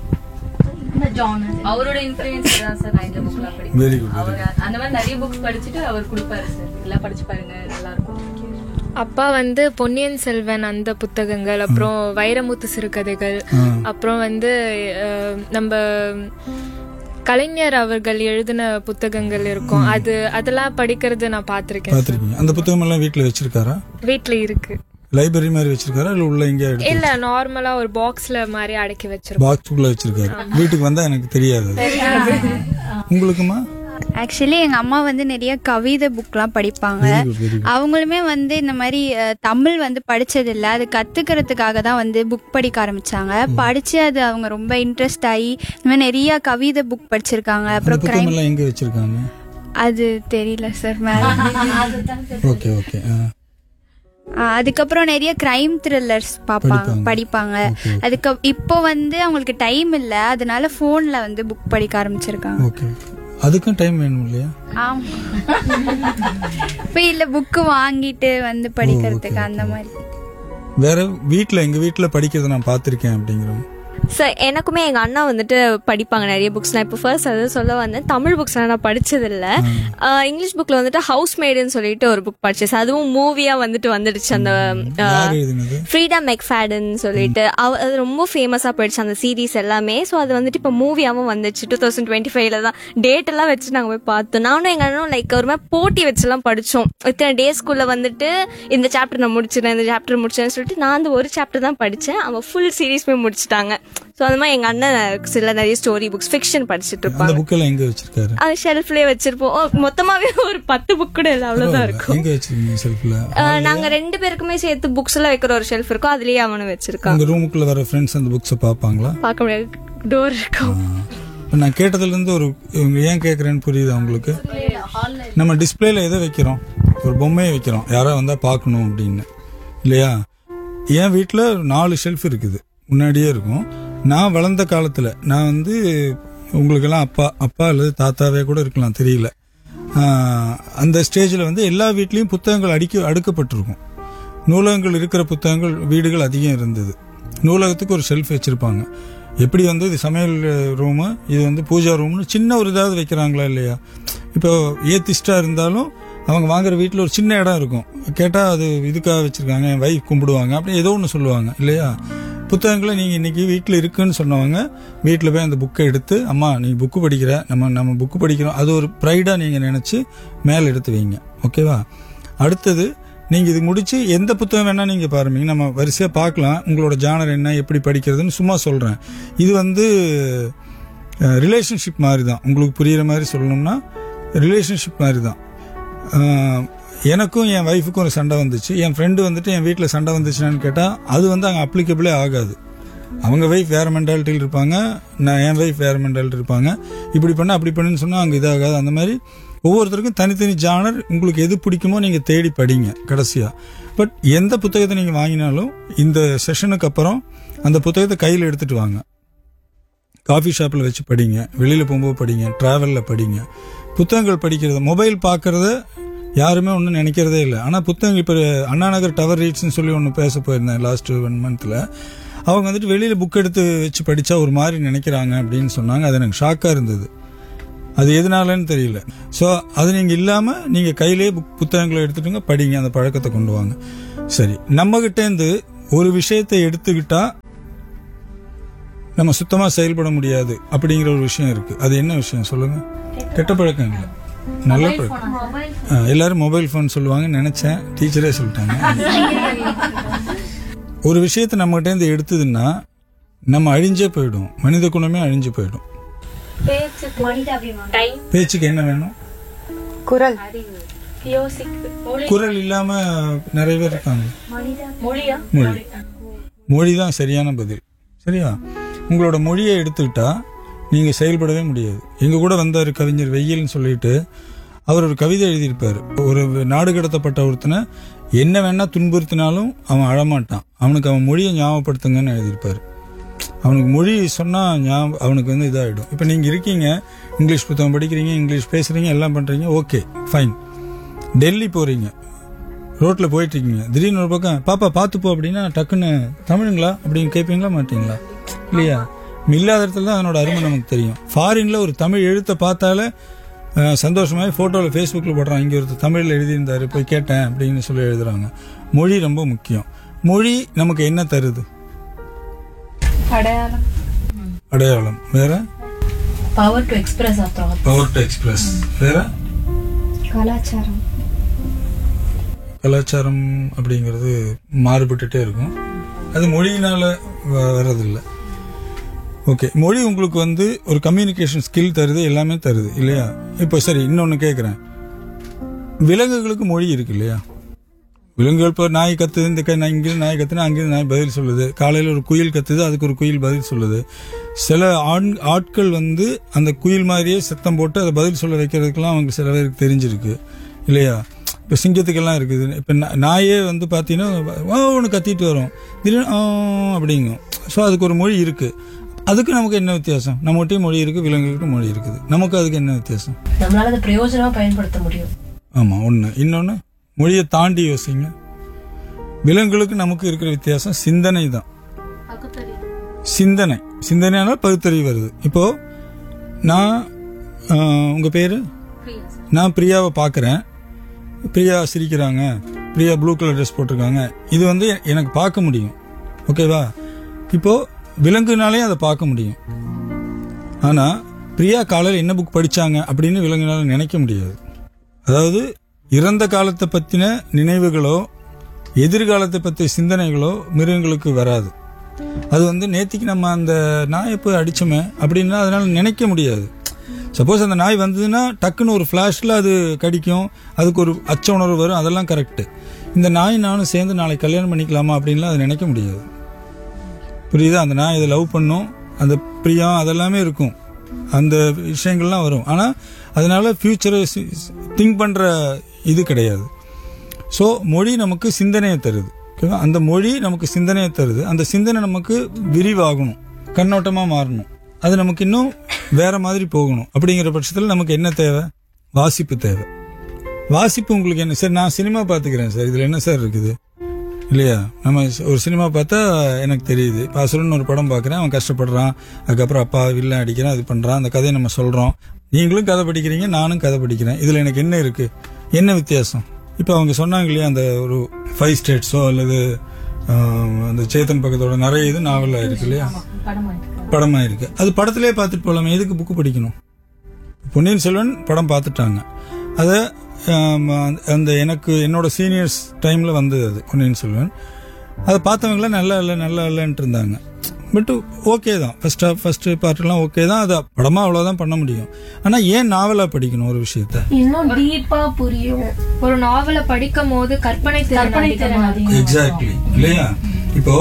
[SPEAKER 6] அவரோட இன்ஃபுளுன்ஸ் தான் சார் நான் இந்த புக்லாம் படிப்பேன்
[SPEAKER 4] வெரி குட்
[SPEAKER 6] அவர் அந்த மாதிரி நிறைய புக்ஸ் படிச்சுட்டு அவர் கொடுப்பாரு சார் இதெல்லாம் படிச்சு பாருங்க நல்லா இருக்கும்
[SPEAKER 9] அப்பா வந்து பொன்னியின் செல்வன் அந்த புத்தகங்கள் அப்புறம் வைரமுத்து சிறுகதைகள் அப்புறம் வந்து அஹ், நம்ம கலைஞர் அவர்கள் எழுதின புத்தகங்கள் இருக்கும் அது அதெல்லாம் படிக்கிறது நான் பார்த்திருக்கேன்
[SPEAKER 4] பாத்திருக்கீங்க அந்த புத்தகம் எல்லாம் வீட்ல வச்சிருக்காரா
[SPEAKER 9] வீட்ல இருக்கு
[SPEAKER 4] லைப்ரரி மாதிரி வச்சிருக்காரா இல்ல உள்ள எங்கேயா எடுத்து
[SPEAKER 9] இல்ல நார்மலா ஒரு பாக்ஸ்ல மாதிரி அடக்கி வச்சிருக்கோம்
[SPEAKER 4] பாக்ஸுக்குள்ள வச்சிருக்காரு வீட்டுக்கு வந்தா எனக்கு தெரியாது அது. உங்களுக்குமா
[SPEAKER 10] ஆக்சுவலி எங்க அம்மா வந்து நிறைய கவிதை புக்லாம் படிப்பாங்க
[SPEAKER 4] வெரி குட் வெரி குட்
[SPEAKER 10] அவங்களுமே வந்து இந்த மாதிரி அஹ், தமிழ் வந்து படிச்சதில்ல அது கத்துக்கிறதுக்காக தான் வந்து புக் படிக்க ஆரம்பிச்சாங்க படிச்சு அது அவங்க ரொம்ப இன்ட்ரெஸ்ட் ஆகி இந்த மாதிரி நிறைய கவிதை புக் படிச்சிருக்காங்க
[SPEAKER 4] அந்த
[SPEAKER 10] அப்புறம்
[SPEAKER 4] புத்தகம்
[SPEAKER 10] crime
[SPEAKER 4] எல்லாம் எங்க வச்சிருக்காங்க
[SPEAKER 10] அது தெரியல சார் மேல
[SPEAKER 4] ஓகே ஓகே
[SPEAKER 10] அஹ், அதுக்கப்புறம் நிறைய கிரைம் த்ரில்லர்ஸ் பார்ப்பாங்க
[SPEAKER 4] படிப்பாங்க.
[SPEAKER 10] படிப்பாங்க
[SPEAKER 4] Okay, okay.
[SPEAKER 10] அதுக்கு இப்போ வந்து அவங்களுக்கு டைம் இல்ல அதனால போன்ல வந்து புக் படிக்க ஆரம்பிச்சிருக்காங்க
[SPEAKER 4] ஓகே அதுக்கும் டைம் வேணும் இல்லையா
[SPEAKER 10] ஆமா இப்போ இல்ல புக்கு வாங்கிட்டு வந்து படிக்கிறதுக்கு அந்த மாதிரி
[SPEAKER 4] வேற வீட்ல எங்க வீட்ல படிக்கிறத நான் பார்த்திருக்கேன் அப்படிங்கிறோம்
[SPEAKER 11] சார் எனக்குமே எங்க அண்ணா வந்துட்டு படிப்பாங்க நிறைய புக்ஸ் நான் இப்போ ஃபர்ஸ்ட் அது சொல்ல வந்தேன் தமிழ் புக்ஸ் நான் படிச்சதில்ல ஆஹ் இங்கிலீஷ் புக்ல வந்துட்டு ஹவுஸ் மேடுன்னு சொல்லிட்டு ஒரு புக் படிச்சேன் sir. அதுவும் மூவியா வந்துட்டு வந்துடுச்சு அந்த
[SPEAKER 4] யார் எழுதினது
[SPEAKER 11] ஃப்ரீடம் மெக்ஃபேடன் சொல்லிட்டு அவ- அது ரொம்ப ஃபேமஸா போயிடுச்சு அந்த சீரீஸ் எல்லாமே ஸோ அது வந்துட்டு இப்போ மூவியாவும் வந்துச்சு டூ தௌசண்ட் டுவெண்ட்டி ஃபைவ்ல தான் டேட் எல்லாம் வச்சு நாங்கள் போய் பார்த்தோம் நானும் எங்க அண்ணனும் லைக் ஒரு மாதிரி போட்டி வச்சுலாம் படிச்சோம் இத்தனை டேஸ்க்குள்ள வந்துட்டு இந்த சாப்டர் நான் முடிச்சிடறேன் இந்த சாப்டர் முடிச்சேன்னு சொல்லிட்டு நான் அந்த ஒரு சாப்டர் தான் படிச்சேன் அவன் ஃபுல் சீரீஸ் போய் முடிச்சிட்டாங்க ஸோ அந்த மாதிரி எங்க அண்ணன் சில நிறைய ஸ்டோரி புக்ஸ் ஃபிக்ஷன் படிச்சுட்டு
[SPEAKER 4] அந்த
[SPEAKER 11] இருப்பாங்க
[SPEAKER 4] புக் எல்லாம் எங்க வச்சிருக்காரு
[SPEAKER 11] அது ஷெல்ஃப்லயே வச்சிருப்போம் ஓ, மொத்தமாவே ஒரு பத்து புக் கூட இல்லை அவ்வளவுதான் இருக்கும்
[SPEAKER 4] எங்க வச்சிருக்கீங்க செல்ஃப்ல
[SPEAKER 11] அஹ், நாங்க ரெண்டு பேருக்குமே சேர்த்து புக்ஸ் எல்லாம் வைக்கிற ஒரு ஷெல்ஃப் இருக்கும் அதுலயே அவனும் வச்சிருக்கான்
[SPEAKER 4] உங்க ரூமுக்குள்ள வர ஃப்ரெண்ட்ஸ் அந்த புக்ஸை பார்ப்பாங்களா
[SPEAKER 11] பார்க்க முடியாது டோர் இருக்கும்
[SPEAKER 4] இப்போ நான் கேட்டதுல இருந்து ஒரு இவங்க ஏன் கேட்குறேன்னு புரியுதா உங்களுக்கு நம்ம டிஸ்பிளேல எதை வைக்கிறோம் ஒரு பொம்மையை வைக்கிறோம் யாரோ வந்தா பார்க்கணும் அப்படின்னு இல்லையா என் வீட்டில் நாலு ஷெல்ஃப் இருக்குது முன்னாடியே இருக்கும் நான் வளர்ந்த காலத்தில் நான் வந்து உங்களுக்கெல்லாம் அப்பா அப்பா அல்லது தாத்தாவே கூட இருக்கலாம் தெரியல ஆஹ், அந்த ஸ்டேஜில் வந்து எல்லா வீட்லேயும் புத்தகங்கள் அடிக்க அடுக்கப்பட்டிருக்கும் நூலகங்கள் இருக்கிற புத்தகங்கள் வீடுகள் அதிகம் இருந்தது நூலகத்துக்கு ஒரு ஷெல்ஃப் வச்சுருப்பாங்க எப்படி வந்து இது சமையல் ரூமு இது வந்து பூஜா ரூம்னு சின்ன ஒரு இதாவது வைக்கிறாங்களா இல்லையா இப்போ ஏத்திஸ்டாக இருந்தாலும் அவங்க வாங்குற வீட்டில் ஒரு சின்ன இடம் இருக்கும் கேட்டால் அது இதுக்காக வச்சுருக்காங்க என் வைஃப் கும்பிடுவாங்க அப்படி ஏதோ ஒன்று சொல்லுவாங்க இல்லையா புத்தகங்களை நீங்கள் இன்னைக்கு வீட்டில் இருக்குன்னு சொன்னவங்க வீட்டில் போய் அந்த புக்கை எடுத்து அம்மா நீ புக்கு படிக்கிற நம்ம நம்ம புக்கு படிக்கிறோம் அது ஒரு ப்ரைடாக நீங்கள் நினச்சி மேலே எடுத்து வைங்க ஓகேவா அடுத்தது நீங்கள் இது முடிச்சு எந்த புத்தகம் வேணால் நீங்கள் பாருங்க நம்ம வரிசையாக பார்க்கலாம் உங்களோட ஜானர் என்ன எப்படி படிக்கிறதுன்னு சும்மா சொல்கிறேன் இது வந்து ரிலேஷன்ஷிப் மாதிரி தான் உங்களுக்கு புரிகிற மாதிரி சொல்லணும்னா ரிலேஷன்ஷிப் மாதிரி தான் அஹ், எனக்கும் என் ஒய்ஃபுக்கும் ஒரு சண்டை வந்துச்சு என் ஃப்ரெண்டு வந்துட்டு என் வீட்டில் சண்டை வந்துச்சுன்னு கேட்டால் அது வந்து அங்கே அப்ளிகபிளே ஆகாது அவங்க ஒய்ஃப் வேறு மென்டாலிட்டியில் இருப்பாங்க நான் என் ஒய்ஃப் வேறு மென்டாலிட்டி இருப்பாங்க இப்படி பண்ண அப்படி பண்ணுன்னு சொன்னால் அங்கே இதாகாது அந்த மாதிரி ஒவ்வொருத்தருக்கும் தனித்தனி ஜானர் உங்களுக்கு எது பிடிக்குமோ நீங்கள் தேடி படிங்க கடைசியாக பட் எந்த புத்தகத்தை நீங்கள் வாங்கினாலும் இந்த செஷனுக்கு அப்புறம் அந்த புத்தகத்தை கையில் எடுத்துட்டு வாங்க காஃபி ஷாப்பில் வச்சு படிங்க வெளியில் போகும்போது படிங்க ட்ராவலில் படிங்க புத்தகங்கள் படிக்கிறது மொபைல் பார்க்கறத யாருமே ஒன்றும் நினைக்கிறதே இல்லை ஆனால் புத்தகம் இப்போ அண்ணா நகர் டவர் ரீட்ஸ்னு சொல்லி ஒன்று பேச போயிருந்தேன் லாஸ்ட் ஒன் மந்த்தில் அவங்க வந்துட்டு வெளியில் புக் எடுத்து வச்சு படித்தா ஒரு மாதிரி நினைக்கிறாங்க அப்படின்னு சொன்னாங்க அது எனக்கு ஷாக்காக இருந்தது அது எதனாலன்னு தெரியல ஸோ அது நீங்கள் இல்லாமல் நீங்கள் கையிலேயே புக் புத்தகங்களை எடுத்துட்டுங்க படிங்க அந்த பழக்கத்தை கொண்டு வாங்க சரி நம்மகிட்டேருந்து ஒரு விஷயத்தை எடுத்துக்கிட்டா நம்ம சுத்தமாக செயல்பட முடியாது அப்படிங்கிற ஒரு விஷயம் இருக்கு அது என்ன விஷயம் சொல்லுங்க கெட்ட பழக்கம் இல்லை நல்ல பழக்கம் ஆ, எல்லாரும் மொபைல் ஃபோன் சொல்லுவாங்கன்னு நினைச்சேன் டீச்சரே சொல்லிட்டாங்க ஒரு விஷயத்தை நம்மகிட்ட இருந்து எடுத்ததுன்னா நம்ம அழிஞ்சே போயிடும் மனித குணமே அழிஞ்சு போயிடும் பேச்சுக்கு என்ன வேணும்
[SPEAKER 3] குரல்
[SPEAKER 4] குரல் இல்லாம நிறைய பேர் இருக்காங்க
[SPEAKER 3] மொழியா
[SPEAKER 4] மொழி மொழி தான் சரியான பதில் சரியா உங்களோட மொழியை எடுத்துக்கிட்டா நீங்க செயல்படவே முடியாது எங்க கூட வந்தார் கவிஞர் வெயில்னு சொல்லிட்டு அவர் ஒரு கவிதை எழுதியிருப்பார் ஒரு நாடு கடத்தப்பட்ட ஒருத்தனை என்ன வேணா துன்புறுத்தினாலும் அவன் அழமாட்டான் அவனுக்கு அவன் மொழியை ஞாபகப்படுத்துங்கன்னு எழுதியிருப்பார் அவனுக்கு மொழி சொன்னா ஞாபகம் அவனுக்கு வந்து இதாகிடும் இப்போ நீங்க இருக்கீங்க இங்கிலீஷ் புத்தகம் படிக்கிறீங்க இங்கிலீஷ் பேசுறீங்க எல்லாம் பண்றீங்க ஓகே ஃபைன் டெல்லி போறீங்க ரோட்ல போயிட்டு இருக்கீங்க திடீர்னு ஒரு பக்கம் பாப்பா பார்த்து போ அப்படின்னா டக்குன்னு தமிழுங்களா அப்படின்னு கேட்பீங்களா மாட்டீங்களா இல்லையா இல்லாத இடத்துல தான் அதனோட அருமை நமக்கு தெரியும் ஃபாரின்ல ஒரு தமிழ் எழுத்தை பார்த்தாலே அஹ், சந்தோஷமாய் ஃபோட்டோவில் ஃபேஸ்புக்கில் போடுறாங்க இங்கே ஒருத்தர் தமிழில் எழுதியிருந்தாரு போய் கேட்டேன் அப்படின்னு சொல்லி எழுதுறாங்க மொழி ரொம்ப முக்கியம் மொழி நமக்கு என்ன தருது
[SPEAKER 3] அடையாளம்
[SPEAKER 4] அடையாளம் வேற
[SPEAKER 3] power to express of
[SPEAKER 4] power to express வேற
[SPEAKER 8] கலாச்சாரம்
[SPEAKER 4] கலாச்சாரம் அப்படிங்கிறது மாறுபட்டுட்டே இருக்கும் அது மொழியினால வ- வர்றதில்ல ஓகே மொழி உங்களுக்கு வந்து ஒரு கம்யூனிகேஷன் ஸ்கில் தருது எல்லாமே தருது இல்லையா இப்போ சரி இன்னொன்று கேட்குறேன் விலங்குகளுக்கு மொழி இருக்கு இல்லையா விலங்குகள் இப்போ நாய் கத்துது இந்த கை- நான் இங்கிருந்து நாய் கத்துனா அங்கிருந்து நாய் பதில் சொல்லுது காலையில் ஒரு குயில் கத்துது அதுக்கு ஒரு குயில் பதில் சொல்லுது சில ஆண் ஆட்கள் வந்து அந்த குயில் மாதிரியே சத்தம் போட்டு அதை பதில் சொல்ல வைக்கிறதுக்கெல்லாம் அவங்க சில பேருக்கு தெரிஞ்சிருக்கு இல்லையா இப்போ சிங்கத்துக்கெல்லாம் இருக்குது இப்போ நாயே வந்து பார்த்தீங்கன்னா ஒன்று கத்திட்டு வரும் திடீர்னு ஆ அப்படிங்கும் ஸோ அதுக்கு ஒரு மொழி இருக்கு அதுக்கு நமக்கு என்ன வித்தியாசம் நம்மகிட்டயும் மொழி இருக்கு விலங்குகிட்ட மொழி இருக்குது நமக்கு அதுக்கு என்ன வித்தியாசம்
[SPEAKER 3] நம்மளால அதை பிரயோஜனமா பயன்படுத்த முடியும்
[SPEAKER 4] ஆமாம் ஒன்று இன்னொன்று மொழியை தாண்டி யோசிங்க விலங்குகளுக்கு நமக்கு இருக்கிற வித்தியாசம் சிந்தனை தான் சிந்தனை சிந்தனைனால பகுத்தறிவு வருது இப்போ நான் ஆஹ், உங்க பேரு நான் பிரியாவை பார்க்குறேன் பிரியா சிரிக்கிறாங்க பிரியா ப்ளூ கலர் ட்ரெஸ் போட்டிருக்காங்க இது வந்து எனக்கு பார்க்க முடியும் ஓகேவா இப்போ விலங்குனாலே அதை பார்க்க முடியும் ஆனா பிரியா காலையில் என்ன புக் படிச்சாங்க அப்படின்னு விலங்குனால நினைக்க முடியாது அதாவது இறந்த காலத்தை பற்றின நினைவுகளோ எதிர்காலத்தை பற்றிய சிந்தனைகளோ மிருகங்களுக்கு வராது அது வந்து நேத்திக்கு நம்ம அந்த நாயை போய் அடிச்சோமே அப்படின்னா அதனால நினைக்க முடியாது சப்போஸ் அந்த நாய் வந்ததுன்னா டக்குன்னு ஒரு ஃப்ளாஷில் அது கடிக்கும் அதுக்கு ஒரு அச்ச உணர்வு வரும் அதெல்லாம் கரெக்டு இந்த நாய் நானும் சேர்ந்து நாளைக்கு கல்யாணம் பண்ணிக்கலாமா அப்படின்லாம் அது நினைக்க முடியாது புரியுதா அந்த நாய் இதை லவ் பண்ணும் அந்த பிரியம் அதெல்லாமே இருக்கும் அந்த விஷயங்கள்லாம் வரும் ஆனால் அதனால ஃபியூச்சரை திங்க் பண்ணுற இது கிடையாது ஸோ மொழி நமக்கு சிந்தனையை தருது ஓகேவா அந்த மொழி நமக்கு சிந்தனையை தருது அந்த சிந்தனை நமக்கு விரிவாகணும் கண்ணோட்டமாக மாறணும் அது நமக்கு இன்னும் வேற மாதிரி போகணும் அப்படிங்கிற பட்சத்தில் நமக்கு என்ன தேவை வாசிப்பு தேவை வாசிப்பு உங்களுக்கு என்ன சார் நான் சினிமா பார்த்துக்கிறேன் சார் இதில் என்ன சார் இருக்குது இல்லையா நம்ம ஒரு சினிமா பார்த்தா எனக்கு தெரியுது இப்போ அசுரன் ஒரு படம் பார்க்குறேன் அவன் கஷ்டப்படுறான் அதுக்கப்புறம் அப்பா வில்லன் அடிக்கிறான் அது பண்ணுறான் அந்த கதையை நம்ம சொல்கிறோம் நீங்களும் கதை படிக்கிறீங்க நானும் கதை படிக்கிறேன் இதில் எனக்கு என்ன இருக்குது என்ன வித்தியாசம் இப்போ அவங்க சொன்னாங்க இல்லையா அந்த ஒரு ஃபைவ் ஸ்டேட்ஸோ அல்லது ஆஹ், அந்த சேத்தன் பக்கத்தோட நிறைய இது நாவலாக இருக்கு இல்லையா படமா இருக்கு அது படத்திலே பார்த்துட்டு போலாமே எதுக்கு புக்கு படிக்கணும் பொன்னியின் செல்வன் படம் பார்த்துட்டாங்க அதை ஆம், அந்த எனக்கு என்னோட சீனியர்ஸ் டைம்ல வந்தது அது பொன்னியின் செல்வன் அதை பார்த்தவங்களாம் நல்லா இல்லை நல்லா இல்லைன்ட்டு இருந்தாங்க பட் ஓகே தான் ஃபர்ஸ்ட் ஹாஃப் ஃபர்ஸ்ட் பார்ட்லாம் ஓகே தான் அதை படமா அவ்வளோதான் பண்ண முடியும் ஆனால் ஏன் நாவலாக படிக்கணும் ஒரு விஷயத்த
[SPEAKER 12] இன்னும் டீப்பா புரியும் ஒரு நாவலை படிக்கும் போது கற்பனை திறன்
[SPEAKER 3] கற்பனை திறன்
[SPEAKER 12] அதிகமாகும்.
[SPEAKER 4] எக்ஸாக்ட்லி இல்லையா இப்போ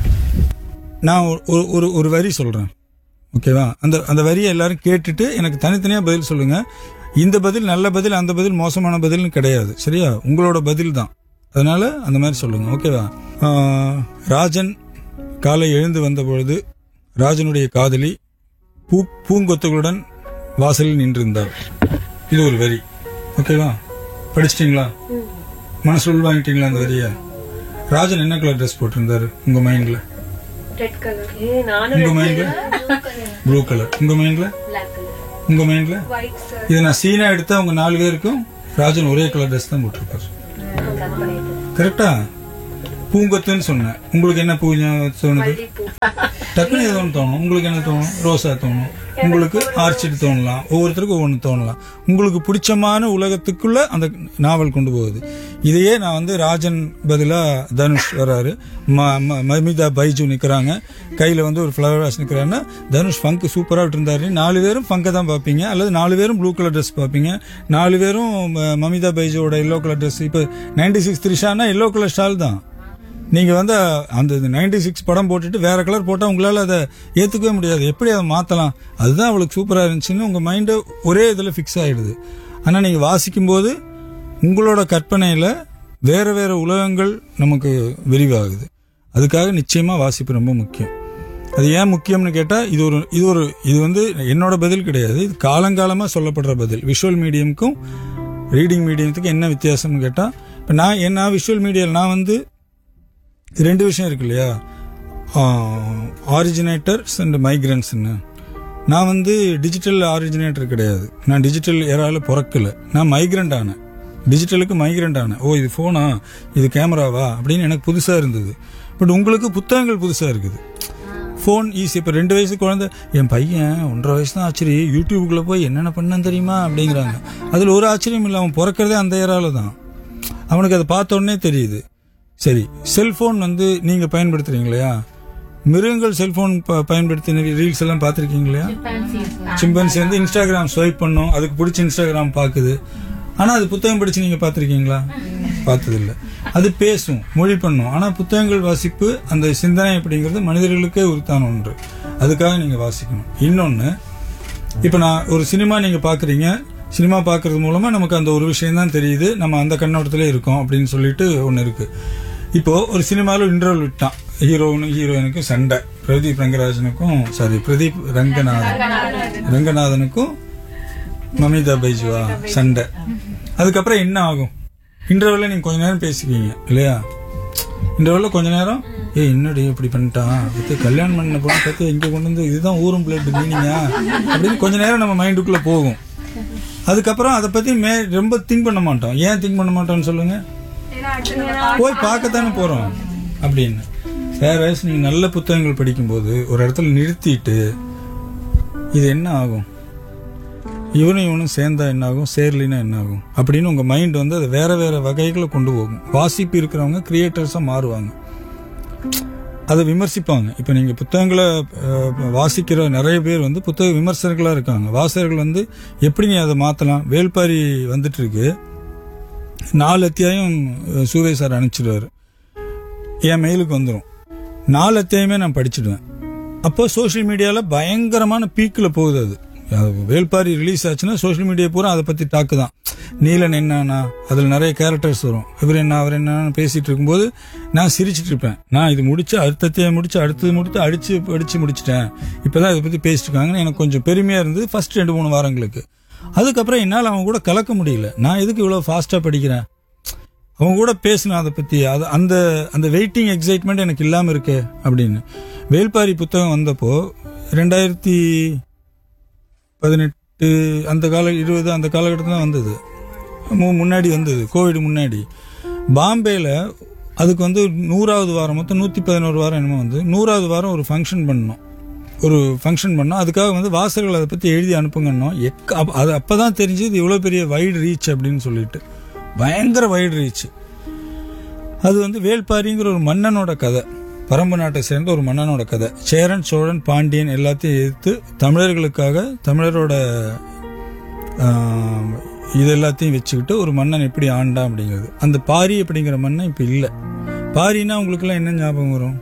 [SPEAKER 4] நான் ஒரு- ஒரு ஒரு ஒரு வரி சொல்றேன் ஓகேவா அந்த அந்த வரியை எல்லாரும் கேட்டுட்டு எனக்கு தனித்தனியா பதில் சொல்லுங்க இந்த பதில் நல்ல பதில் அந்த பதில் மோசமான பதில்னு கிடையாது சரியா உங்களோட பதில் தான் அதனால அந்த மாதிரி சொல்லுங்க ஓகேவா ஆஹ், ராஜன் காலை எழுந்து வந்த பொழுது ராஜனுடைய காதலி பூ பூங்கொத்துகளுடன் வாசலில் நின்றிருந்தார் இது ஒரு வரி ஓகேவா படிச்சிட்டீங்களா மனசு உள்வாங்கிட்டீங்களா அந்த வரிய ராஜன் என்ன கலர் ட்ரெஸ் போட்டிருந்தாரு உங்க மைண்ட்ல
[SPEAKER 5] ரெட் கலர்
[SPEAKER 4] உங்க மைண்ட்ல ப்ளூ கலர் உங்க மைண்ட்ல உங்க மைண்ட்ல இதை நான் சீனா எடுத்தா உங்க நாலு பேருக்கும் ராஜன் ஒரே கலர் ட்ரெஸ் தான் போட்டிருப்பாரு கரெக்டா பூங்கொத்துன்னு சொன்னேன் உங்களுக்கு என்ன பூ ஞாபகம் தோணுது டக்குனு ஏதோ ஒன்று தோணும் உங்களுக்கு என்ன தோணும் ரோசா தோணும் உங்களுக்கு ஆர்ச்சிட் தோணலாம் ஒவ்வொருத்தருக்கும் ஒவ்வொன்று தோணலாம் உங்களுக்கு பிடிச்சமான உலகத்துக்குள்ள அந்த நாவல் கொண்டு போகுது இதையே நான் வந்து ராஜன் பதிலா தனுஷ் வராரு ம- ம- மமிதா பைஜு நிக்கிறாங்க கையில வந்து ஒரு ஃப்ளவர் வாஷ் நிக்கிறாருன்னா தனுஷ் ஃபங்க் சூப்பரா விட்டுருந்தாரு நாலு பேரும் ஃபங்கை தான் பார்ப்பீங்க அல்லது நாலு பேரும் ப்ளூ கலர் ட்ரெஸ் பார்ப்பீங்க நாலு பேரும் ம- மமிதா பைஜுவோட எல்லோ கலர் ட்ரெஸ் இப்போ நைன்டி சிக்ஸ் த்ரிஷானா எல்லோ கலர் ஸ்டால் தான் நீங்க வந்து அந்த நைன்டி சிக்ஸ் படம் போட்டுட்டு வேற கலர் போட்டா உங்களால அதை ஏத்துக்கவே முடியாது எப்படி அதை மாத்தலாம் அதுதான் அவளுக்கு சூப்பரா இருந்துச்சுன்னு உங்க மைண்டு ஒரே இதுல ஃபிக்ஸ் ஆயிடுது ஆனா நீங்க வாசிக்கும் போது உங்களோட கற்பனையில வேற வேற உலகங்கள் நமக்கு விரிவாகுது அதுக்காக நிச்சயமா வாசிப்பு ரொம்ப முக்கியம் அது ஏன் முக்கியம்னு கேட்டா இது ஒரு இது ஒரு இது வந்து என்னோட பதில் கிடையாது இது காலங்காலமா சொல்லப்படுற பதில் விஷுவல் மீடியமுக்கும் ரீடிங் மீடியத்துக்கு என்ன வித்தியாசம்னு கேட்டா இப்போ நான் என்ன விஷுவல் மீடியாவில் நான் வந்து ரெண்டு விஷயம் இருக்கு இல்லையா ஆரிஜினேட்டர்ஸ் அண்ட் மைக்ரன்ஸ்னு நான் வந்து டிஜிட்டல் ஆரிஜினேட்டர் கிடையாது நான் டிஜிட்டல் ஏரால பிறக்கல நான் மைக்ரண்ட் ஆனேன் டிஜிட்டலுக்கு மைக்ரண்ட் ஆனேன் ஓ இது ஃபோனா இது கேமராவா அப்படின்னு எனக்கு புதுசாக இருந்தது பட் உங்களுக்கு புத்தகங்கள் புதுசாக இருக்குது ஃபோன் ஈஸி இப்போ ரெண்டு வயசு குழந்தை என் பையன் ஒன்றரை வயசு தான் ஆச்சரிய யூடியூபுக்குள்ளே போய் என்னென்ன பண்ணேன்னு தெரியுமா அப்படிங்கிறாங்க அதில் ஒரு ஆச்சரியம் இல்லை அவன் பிறக்கிறதே அந்த ஏரால தான் அவனுக்கு அதை பார்த்த உடனே தெரியுது சரி செல்போன் வந்து நீங்க பயன்படுத்துறீங்க இல்லையா மிருகங்கள் செல்போன் ப- பயன்படுத்தி ரீல்ஸ் எல்லாம் பார்த்துருக்கீங்க இல்லையா சிம்பன்சி வந்து இன்ஸ்டாகிராம் ஸ்வைப் பண்ணும் அதுக்கு பிடிச்ச இன்ஸ்டாகிராம் பார்க்குது ஆனா அது புத்தகம் படிச்சு நீங்க பார்த்துருக்கீங்களா பார்த்ததில்ல அது பேசும் மொழி பண்ணும் ஆனா புத்தகங்கள் வாசிப்பு அந்த சிந்தனை அப்படிங்கிறது மனிதர்களுக்கே உரித்தான ஒன்று அதுக்காக நீங்க வாசிக்கணும் இன்னொன்னு இப்போ நான் ஒரு சினிமா நீங்க பாக்குறீங்க சினிமா பார்க்கறது மூலமா நமக்கு அந்த ஒரு விஷயம் தான் தெரியுது நம்ம அந்த கண்ணோட்டத்திலே இருக்கோம் அப்படின்னு சொல்லிட்டு ஒன்று இருக்கு இப்போ ஒரு சினிமாவில் இன்டர்வல் விட்டான் ஹீரோனும் ஹீரோயினுக்கும் சண்டை பிரதீப் ரங்கராஜனுக்கும் சாரி பிரதீப் ரங்கநாதன் ரங்கநாதனுக்கும் மமிதா பைஜுவா சண்டை அதுக்கப்புறம் என்ன ஆகும் இன்டர்வல்ல நீங்க கொஞ்ச நேரம் பேசிக்குவீங்க இல்லையா இன்டர்வல்ல கொஞ்ச நேரம் ஏய் என்னடி இப்படி பண்ணிட்டான் இது கல்யாணம் பண்ண பொண்ணு பார்த்து இங்க கொண்டு வந்து இதுதான் ஊரும் பிளேட் மீனிங்கா அப்படின்னு கொஞ்ச நேரம் நம்ம மைண்டுக்குள்ள போகும் அதுக்கப்புறம் அதை பத்தி மே ரொம்ப திங்க் பண்ண மாட்டோம் ஏன் திங்க் பண்ண மாட்டோம்னு சொல்லுங்க போய் பார்க்கத்தானே போறோம் அப்படின்னு வேற நீங்க நல்ல புத்தகங்கள் படிக்கும்போது ஒரு இடத்துல நிறுத்திட்டு இது என்ன ஆகும் இவனும் இவனும் சேர்ந்தா என்ன ஆகும் சேரலினா என்ன ஆகும் அப்படின்னு உங்க மைண்ட் வந்து அதை வேற வேற வகைகளை கொண்டு போகும் வாசிப்பு இருக்கிறவங்க கிரியேட்டர்ஸா மாறுவாங்க அதை விமர்சிப்பாங்க இப்போ நீங்கள் புத்தகங்களை அஹ், வாசிக்கிற நிறைய பேர் வந்து புத்தக விமர்சகர்களாக இருக்காங்க வாசகர்கள் வந்து எப்படி நீ அதை மாற்றலாம் வேல்பாரி வந்துட்டு இருக்கு நாலு அத்தியாயம் அஹ், சூவே சார் அனுப்பிச்சிடுவாரு என் மெயிலுக்கு வந்துடும் நாலு அத்தியாயமே நான் படிச்சிடுவேன் அப்போ சோஷியல் மீடியாவில் பயங்கரமான பீக்கில் போகுது அது அது வேல்பாரி ரிலீஸ் ஆச்சுன்னா சோஷியல் மீடியா பூரா அதை பற்றி டாக்கு தான் நீலன் என்னன்னா அதில் நிறைய கேரக்டர்ஸ் வரும் இவர் என்ன அவர் என்னன்னு பேசிட்டு இருக்கும்போது நான் சிரிச்சிட்டு இருப்பேன் நான் இது முடிச்சு அடுத்தத்தையே முடிச்சு அடுத்தது முடித்து அடிச்சு அடிச்சு முடிச்சிட்டேன் இப்போதான் இதை பற்றி பேசிட்டு இருக்காங்கன்னு எனக்கு கொஞ்சம் பெருமையாக இருந்தது ஃபர்ஸ்ட் ரெண்டு மூணு வாரங்களுக்கு அதுக்கப்புறம் என்னால் அவங்க கூட கலக்க முடியல நான் எதுக்கு இவ்வளோ ஃபாஸ்ட்டாக படிக்கிறேன் அவங்க கூட பேசினேன் அதை பற்றி அது அந்த அந்த வெயிட்டிங் எக்ஸைட்மெண்ட் எனக்கு இல்லாமல் இருக்கே அப்படின்னு வேல்பாரி புத்தகம் வந்தப்போ ரெண்டாயிரத்தி பதினெட்டு அந்த கால இருபது அந்த காலகட்டத்தில் தான் வந்தது மு- முன்னாடி வந்தது கோவிட் முன்னாடி பாம்பேல அதுக்கு வந்து நூறாவது வாரம் மொத்தம் நூற்றி பதினோரு வாரம் என்னமோ வந்து நூறாவது வாரம் ஒரு ஃபங்க்ஷன் பண்ணோம் ஒரு ஃபங்க்ஷன் பண்ணோம் அதுக்காக வந்து வாசகர்கள் அதை பற்றி எழுதி அனுப்புங்கன்னோம் எக்க அப்ப- அது அப்போ தான் தெரிஞ்சது இவ்வளோ பெரிய வைடு ரீச் அப்படின்னு சொல்லிட்டு பயங்கர வைடு ரீச் அது வந்து வேல்பாரிங்கிற ஒரு மன்னனோட கதை பரம்பு நாட்டை சேர்ந்த ஒரு மன்னனோட கதை சேரன் சோழன் பாண்டியன் எல்லாத்தையும் எதிர்த்து தமிழர்களுக்காக தமிழரோட ஆஹ், இது எல்லாத்தையும் வச்சுக்கிட்டு ஒரு மன்னன் எப்படி ஆண்டான் அப்படிங்கிறது அந்த பாரி அப்படிங்கிற மன்னன் இப்போ இல்லை பாரின்னா உங்களுக்குலாம் என்ன ஞாபகம் வரும்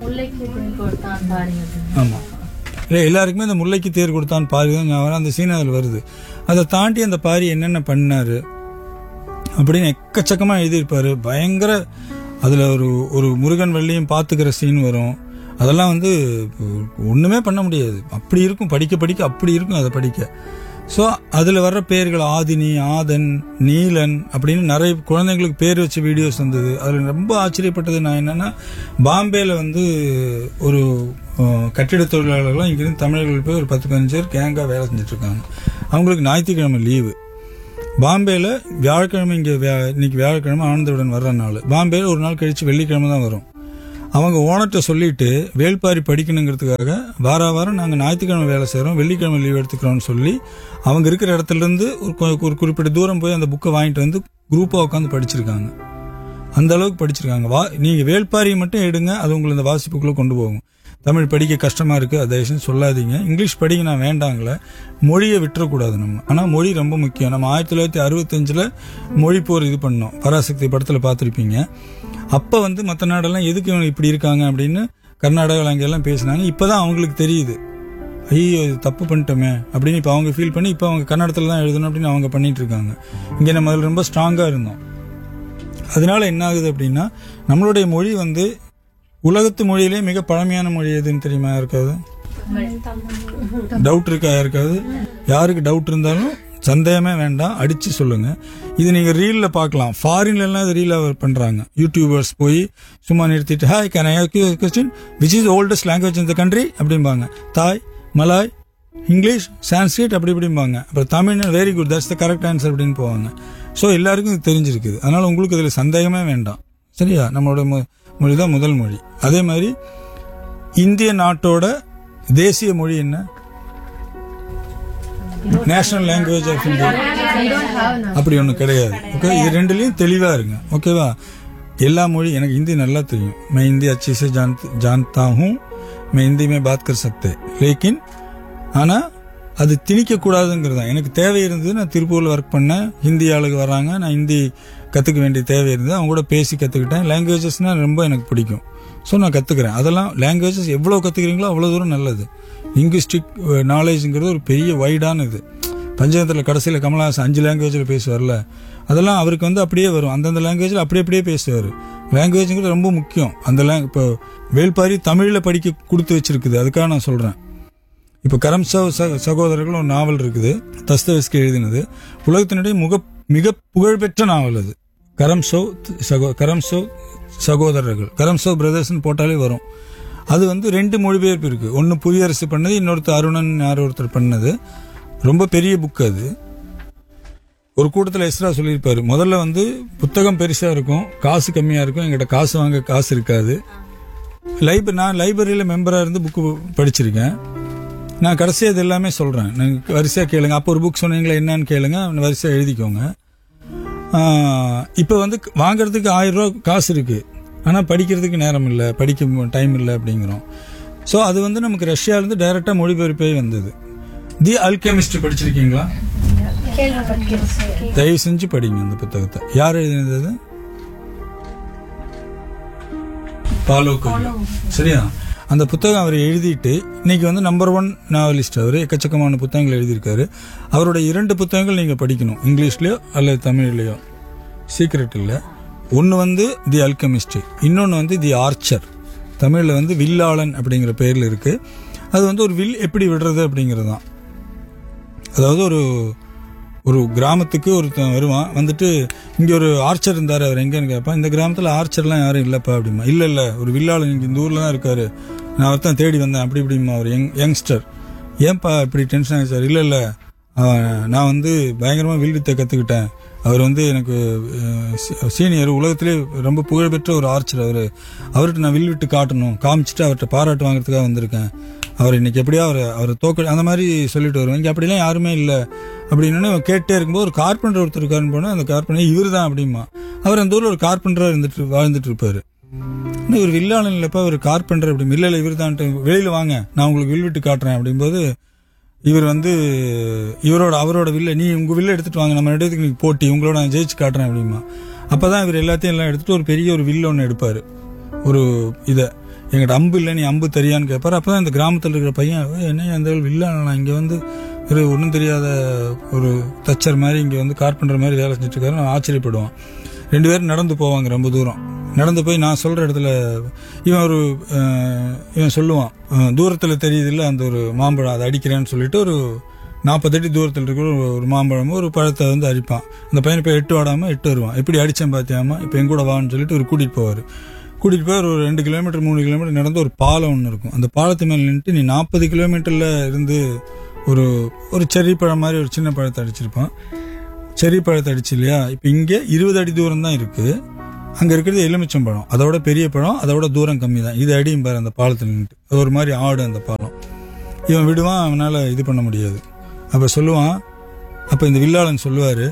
[SPEAKER 4] ஆமாம் இல்லை எல்லாருக்குமே இந்த முல்லைக்கு தேர் கொடுத்தான் பாரி தான் ஞாபகம் வரும். அந்த சீன் அதில் வருது அதை தாண்டி அந்த பாரி என்னென்ன பண்ணாரு அப்படின்னு எக்கச்சக்கமாக எழுதியிருப்பாரு பயங்கர அதில் ஒரு ஒரு முருகன் வெள்ளியும் பார்த்துக்கிற சீன் வரும் அதெல்லாம் வந்து ஒன்றுமே பண்ண முடியாது அப்படி இருக்கும் படிக்க படிக்க அப்படி இருக்கும் அதை படிக்க ஸோ அதில் வர்ற பேர்கள் ஆதினி ஆதன் நீலன் அப்படின்னு நிறைய குழந்தைங்களுக்கு பேர் வச்ச வீடியோஸ் வந்தது அதில் ரொம்ப ஆச்சரியப்பட்டது நான் என்னன்னா பாம்பேல வந்து ஒரு அஹ், கட்டிட தொழிலாளர்கள்லாம் இங்கிருந்து தமிழர்கள் போய் ஒரு பத்து பதினஞ்சு பேர் கேங்காக வேலை செஞ்சுட்டு இருக்காங்க அவங்களுக்கு ஞாயிற்றுக்கிழமை லீவு பாம்பேல வியாழக்கிழமை இங்கே இன்னைக்கு வியாழக்கிழமை ஆனந்தவுடன் வர்ற நாள் பாம்பேல ஒரு நாள் கழிச்சு வெள்ளிக்கிழமை தான் வரும் அவங்க ஓனர்கிட்ட சொல்லிட்டு வேல்பாரி படிக்கணுங்கிறதுக்காக வார வாரம் நாங்கள் ஞாயிற்றுக்கிழமை வேலை செய்கிறோம் வெள்ளிக்கிழமை லீவ் எடுத்துக்கிறோம்னு சொல்லி அவங்க இருக்கிற இடத்துல இருந்து ஒரு கொ- ஒரு குறிப்பிட்ட தூரம் போய் அந்த புக்கை வாங்கிட்டு வந்து குரூப்பாக உட்காந்து படிச்சிருக்காங்க அந்த அளவுக்கு படிச்சிருக்காங்க வா நீங்கள் வேல்பாரியை மட்டும் எடுங்க அது உங்களை இந்த வாசிப்புக்குள்ளே கொண்டு போகும் தமிழ் படிக்க கஷ்டமா இருக்கு அதை தயவு செஞ்சு சொல்லாதீங்க இங்கிலீஷ் படிக்க நான் வேண்டாங்களே மொழியை விட்டுறக்கூடாது நம்ம ஆனால் மொழி ரொம்ப முக்கியம் நம்ம ஆயிரத்தி தொள்ளாயிரத்தி அறுபத்தஞ்சில் மொழி போர் இது பண்ணோம் பராசக்தி படத்தில் பார்த்துருப்பீங்க அப்போ வந்து மற்ற நாடெல்லாம் எதுக்கு இவங்க இப்படி இருக்காங்க அப்படின்னு கர்நாடகாவில் அங்கெல்லாம் பேசினாங்க இப்போதான் அவங்களுக்கு தெரியுது ஐயோ இது தப்பு பண்ணிட்டோமே அப்படின்னு இப்போ அவங்க ஃபீல் பண்ணி இப்போ அவங்க கன்னடத்தில் தான் எழுதணும் அப்படின்னு அவங்க பண்ணிட்டு இருக்காங்க இங்கே நம்ம அதில் ரொம்ப ஸ்ட்ராங்காக இருந்தோம் அதனால என்ன ஆகுது அப்படின்னா நம்மளுடைய மொழி வந்து உலகத்து மொழியிலே மிக பழமையான மொழி எதுன்னு தெரியுமா இருக்காது டவுட் இருக்கா இருக்காது யாருக்கு டவுட் இருந்தாலும் சந்தேகமே வேண்டாம் அடிச்சு சொல்லுங்க இது நீங்க ரீல்ல பார்க்கலாம் ஃபாரின்ல எல்லாம் இது ரீல் பண்றாங்க யூடியூபர்ஸ் போய் சும்மா நிறுத்திட்டு hi can I question which is oldest language இந்த கண்ட்ரி அப்படிம்பாங்க தாய் மலாய் இங்கிலீஷ் சான்ஸ்கிரிட் அப்படி இப்படிம்பாங்க அப்புறம் Tamil very good that's the correct answer அப்படின்னு போவாங்க ஸோ எல்லாருக்கும் இது தெரிஞ்சிருக்குது அதனால உங்களுக்கு இதில் சந்தேகமே வேண்டாம் சரியா நம்மளோட மொ- மொழி தான் முதல் மொழி அதே மாதிரி இந்திய நாட்டோட தேசிய மொழி என்ன நேஷனல் லாங்குவேஜ் ஆஃப் இந்தியா அப்படி ஒன்றும் கிடையாது ஓகே இது ரெண்டுலையும் தெளிவாக இருங்க ஓகேவா எல்லா மொழி எனக்கு ஹிந்தி நல்லா தெரியும் मैं हिंदी अच्छे से जान जानता हूँ मैं हिंदी में बात कर सकते लेकिन ஆனால் அது திணிக்க கூடாதுங்கிறது தான் எனக்கு தேவை இருந்தது நான் திருப்பூரில் ஒர்க் பண்ணேன் ஹிந்தி ஆளுங்க வராங்க நான் ஹிந்தி கற்றுக்க வேண்டிய தேவை இருந்தது அவங்க கூட பேசி கற்றுக்கிட்டேன் லாங்குவேஜஸ்னால் ரொம்ப எனக்கு பிடிக்கும் ஸோ நான் கற்றுக்கிறேன் அதெல்லாம் லாங்குவேஜஸ் எவ்வளோ கற்றுக்கிறீங்களோ அவ்வளோ தூரம் நல்லது லிங்குஸ்டிக் நாலேஜுங்கிறது ஒரு பெரிய வைடான இது பஞ்சதந்திரத்தில் கடைசியில் கமலஹாசன் அஞ்சு லாங்குவேஜில் பேசுவார்ல அதெல்லாம் அவருக்கு வந்து அப்படியே வரும் அந்தந்த லாங்குவேஜில் அப்படி அப்படியே பேசுவார் லாங்குவேஜுங்கிறது ரொம்ப முக்கியம் அந்த லாங் இப்போ வேல்பாரி தமிழில் படிக்க கொடுத்து வச்சிருக்குது அதுக்காக நான் சொல்கிறேன் இப்போ கரம்சவ் ச- சகோதரர்கள் ஒரு நாவல் இருக்குது தஸ்தவஸ்கி எழுதினது உலகத்தினுடைய முக மிக புகழ்பெற்ற நாவல் அது கரம்சவ் சகோ கரம்சவ் சகோதரர்கள் கரம்சவ் பிரதர்ஸ்னு போட்டாலே வரும் அது வந்து ரெண்டு மொழிபெயர்ப்பு இருக்கு ஒன்று புவியரசு பண்ணது இன்னொருத்தர் அருணன் யார் ஒருத்தர் பண்ணது ரொம்ப பெரிய புக் அது ஒரு கூட்டத்தில் எஸ்ரா சொல்லியிருப்பாரு முதல்ல வந்து புத்தகம் பெருசா இருக்கும் காசு கம்மியா இருக்கும் எங்கிட்ட காசு வாங்க காசு இருக்காது லைப்ரரி நான் லைப்ரரியில் மெம்பராக இருந்து புக்கு படிச்சிருக்கேன் நான் கடைசியாக இது எல்லாமே சொல்கிறேன் நீங்கள் வரிசையாக கேளுங்க அப்போ ஒரு புக் சொன்னீங்களா என்னன்னு கேளுங்க வரிசையாக எழுதிக்கோங்க இப்போ வந்து வாங்குறதுக்கு ஆயிரம் ரூபா காசு இருக்கு ஆனால் படிக்கிறதுக்கு நேரம் இல்லை படிக்க டைம் இல்லை அப்படிங்கிறோம் ஸோ அது வந்து நமக்கு ரஷ்யாவிலேருந்து டைரெக்டாக மொழிபெயர்ப்பே வந்தது தி அல்கெமிஸ்ட் படிச்சிருக்கீங்களா தயவு செஞ்சு படிங்க அந்த புத்தகத்தை யார் எழுதினது பாலோ கொய்லோ சரியா அந்த புத்தகம் அவர் எழுதிட்டு இன்னைக்கு வந்து நம்பர் ஒன் நாவலிஸ்ட் அவர் எக்கச்சக்கமான புத்தகங்கள் எழுதியிருக்காரு அவரோட இரண்டு புத்தகங்கள் நீங்கள் படிக்கணும் இங்கிலீஷ்லயோ அல்லது தமிழ்லையோ சீக்ரெட் இல்லை ஒன்று வந்து தி அல்கமிஸ்ட் இன்னொன்று வந்து தி ஆர்ச்சர் தமிழில் வந்து வில்லாளன் அப்படிங்கிற பேரில் இருக்குது அது வந்து ஒரு வில் எப்படி விடுறது அப்படிங்கிறது தான் அதாவது ஒரு ஒரு கிராமத்துக்கு ஒருத்தன் வருவான் வந்துட்டு இங்கே ஒரு ஆர்ச்சர் இருந்தார் அவர் எங்கேன்னு கேட்பான் இந்த கிராமத்தில் ஆர்ச்சர்லாம் யாரும் இல்லைப்பா அப்படிமா இல்லை இல்லை ஒரு வில்லாளன் இங்கே இந்த ஊரில் தான் இருக்காரு நான் அவர் தான் தேடி வந்தேன் அப்படி இப்படிமா ஒரு யங் யங்ஸ்டர் ஏன்பா இப்படி டென்ஷன் ஆகி சார் இல்லை இல்லை நான் வந்து பயங்கரமாக வில் வித்தை கற்றுக்கிட்டேன் அவர் வந்து எனக்கு சீனியர் உலகத்திலே ரொம்ப புகழ்பெற்ற ஒரு ஆர்ச்சர் அவர் அவர்கிட்ட நான் வில் விட்டு காட்டணும் காமிச்சிட்டு அவர்கிட்ட பாராட்டு வாங்குறதுக்காக வந்திருக்கேன் அவர் இன்னைக்கு எப்படியா அவர் அவர் தோக்க அந்த மாதிரி சொல்லிட்டு வருவேன் இங்கே அப்படிலாம் யாருமே இல்லை அப்படின்னு கேட்டே இருக்கும்போது ஒரு கார்பெண்டர் ஒருத்தர் இருக்காருன்னு போனால் அந்த கார்பெண்டர் இவர் தான் அப்படிமா அவர் அந்த ஊரில் ஒரு கார்பெண்டராக இருந்துட்டு வாழ்ந்துட்டு இருப்பாரு இன்னும் ஒரு வில்லாளன் இல்லைப்பா ஒரு கார்பெண்டர் அப்படி இல்லை இல்லை இவர் தான் வெளியில் வாங்க நான் உங்களுக்கு வில் விட்டு காட்டுறேன் அப்படிங்கும்போது இவர் வந்து இவரோட அவரோட வில்ல நீ உங்க வில்ல எடுத்துட்டு வாங்க நம்ம இடத்துக்கு நீ போட்டி உங்களோட நான் ஜெயிச்சு காட்டுறேன் அப்படிமா அப்பதான் இவர் எல்லாத்தையும் எல்லாம் எடுத்துட்டு ஒரு பெரிய ஒரு வில்ல ஒன்று எடுப்பாரு ஒரு இதை எங்கிட்ட அம்பு இல்லை நீ அம்பு தெரியான்னு கேட்பாரு அப்பதான் இந்த கிராமத்தில் இருக்கிற பையன் "ஏய், என்ன அந்த வில்லானா இங்க வந்து ஒரு ஒன்றும் தெரியாத ஒரு தச்சர் மாதிரி இங்க வந்து கார்பெண்டர் மாதிரி வேலை செஞ்சுட்டு இருக்காரு நான் ஆச்சரியப்படுவான் ரெண்டு பேரும் நடந்து போவாங்க ரொம்ப தூரம் நடந்து போய் நான் சொல்ற இடத்துல இவன் ஒரு அஹ், இவன் சொல்லுவான் அஹ், தூரத்துல தெரியுது இல்ல அந்த ஒரு மாம்பழம் அதை அடிக்கிறேன்னு சொல்லிட்டு ஒரு நாற்பது அடி தூரத்தில் இருக்கிற ஒரு- ஒரு மாம்பழமும் ஒரு பழத்தை வந்து அடிப்பான் அந்த பையனை போய் எட்டு வாடாம எட்டு வருவான் எப்படி அடிச்சேன் பார்த்தியாமா இப்போ என் கூட வான்னு சொல்லிட்டு ஒரு கூட்டிட்டு போவார் கூட்டிட்டு போய் ஒரு ரெண்டு கிலோமீட்டர் மூணு கிலோமீட்டர் நடந்து ஒரு பாலம் ஒன்று இருக்கும் அந்த பாலத்து மேல நின்றுட்டு நீ நாற்பது கிலோமீட்டர்ல இருந்து ஒரு ஒரு செர்ரி பழம் மாதிரி ஒரு சின்ன பழத்தை அடிச்சிருப்பான் செர்ரி பழத்தை அடிச்சு இல்லையா இப்போ இங்கே இருபது அடி தூரம் தான் இருக்கு அங்க இருக்கிறது எலுமிச்சம் பழம் அதோட பெரிய பழம் அதோட தூரம் கம்மி தான் இது அடியும் பாரு அந்த பாலத்தில் நின்றுட்டு அது ஒரு மாதிரி ஆடு அந்த பாலம் இவன் விடுவான் அவனால இது பண்ண முடியாது அப்ப சொல்லுவான் அப்ப இந்த வில்லாளன் சொல்லுவாரு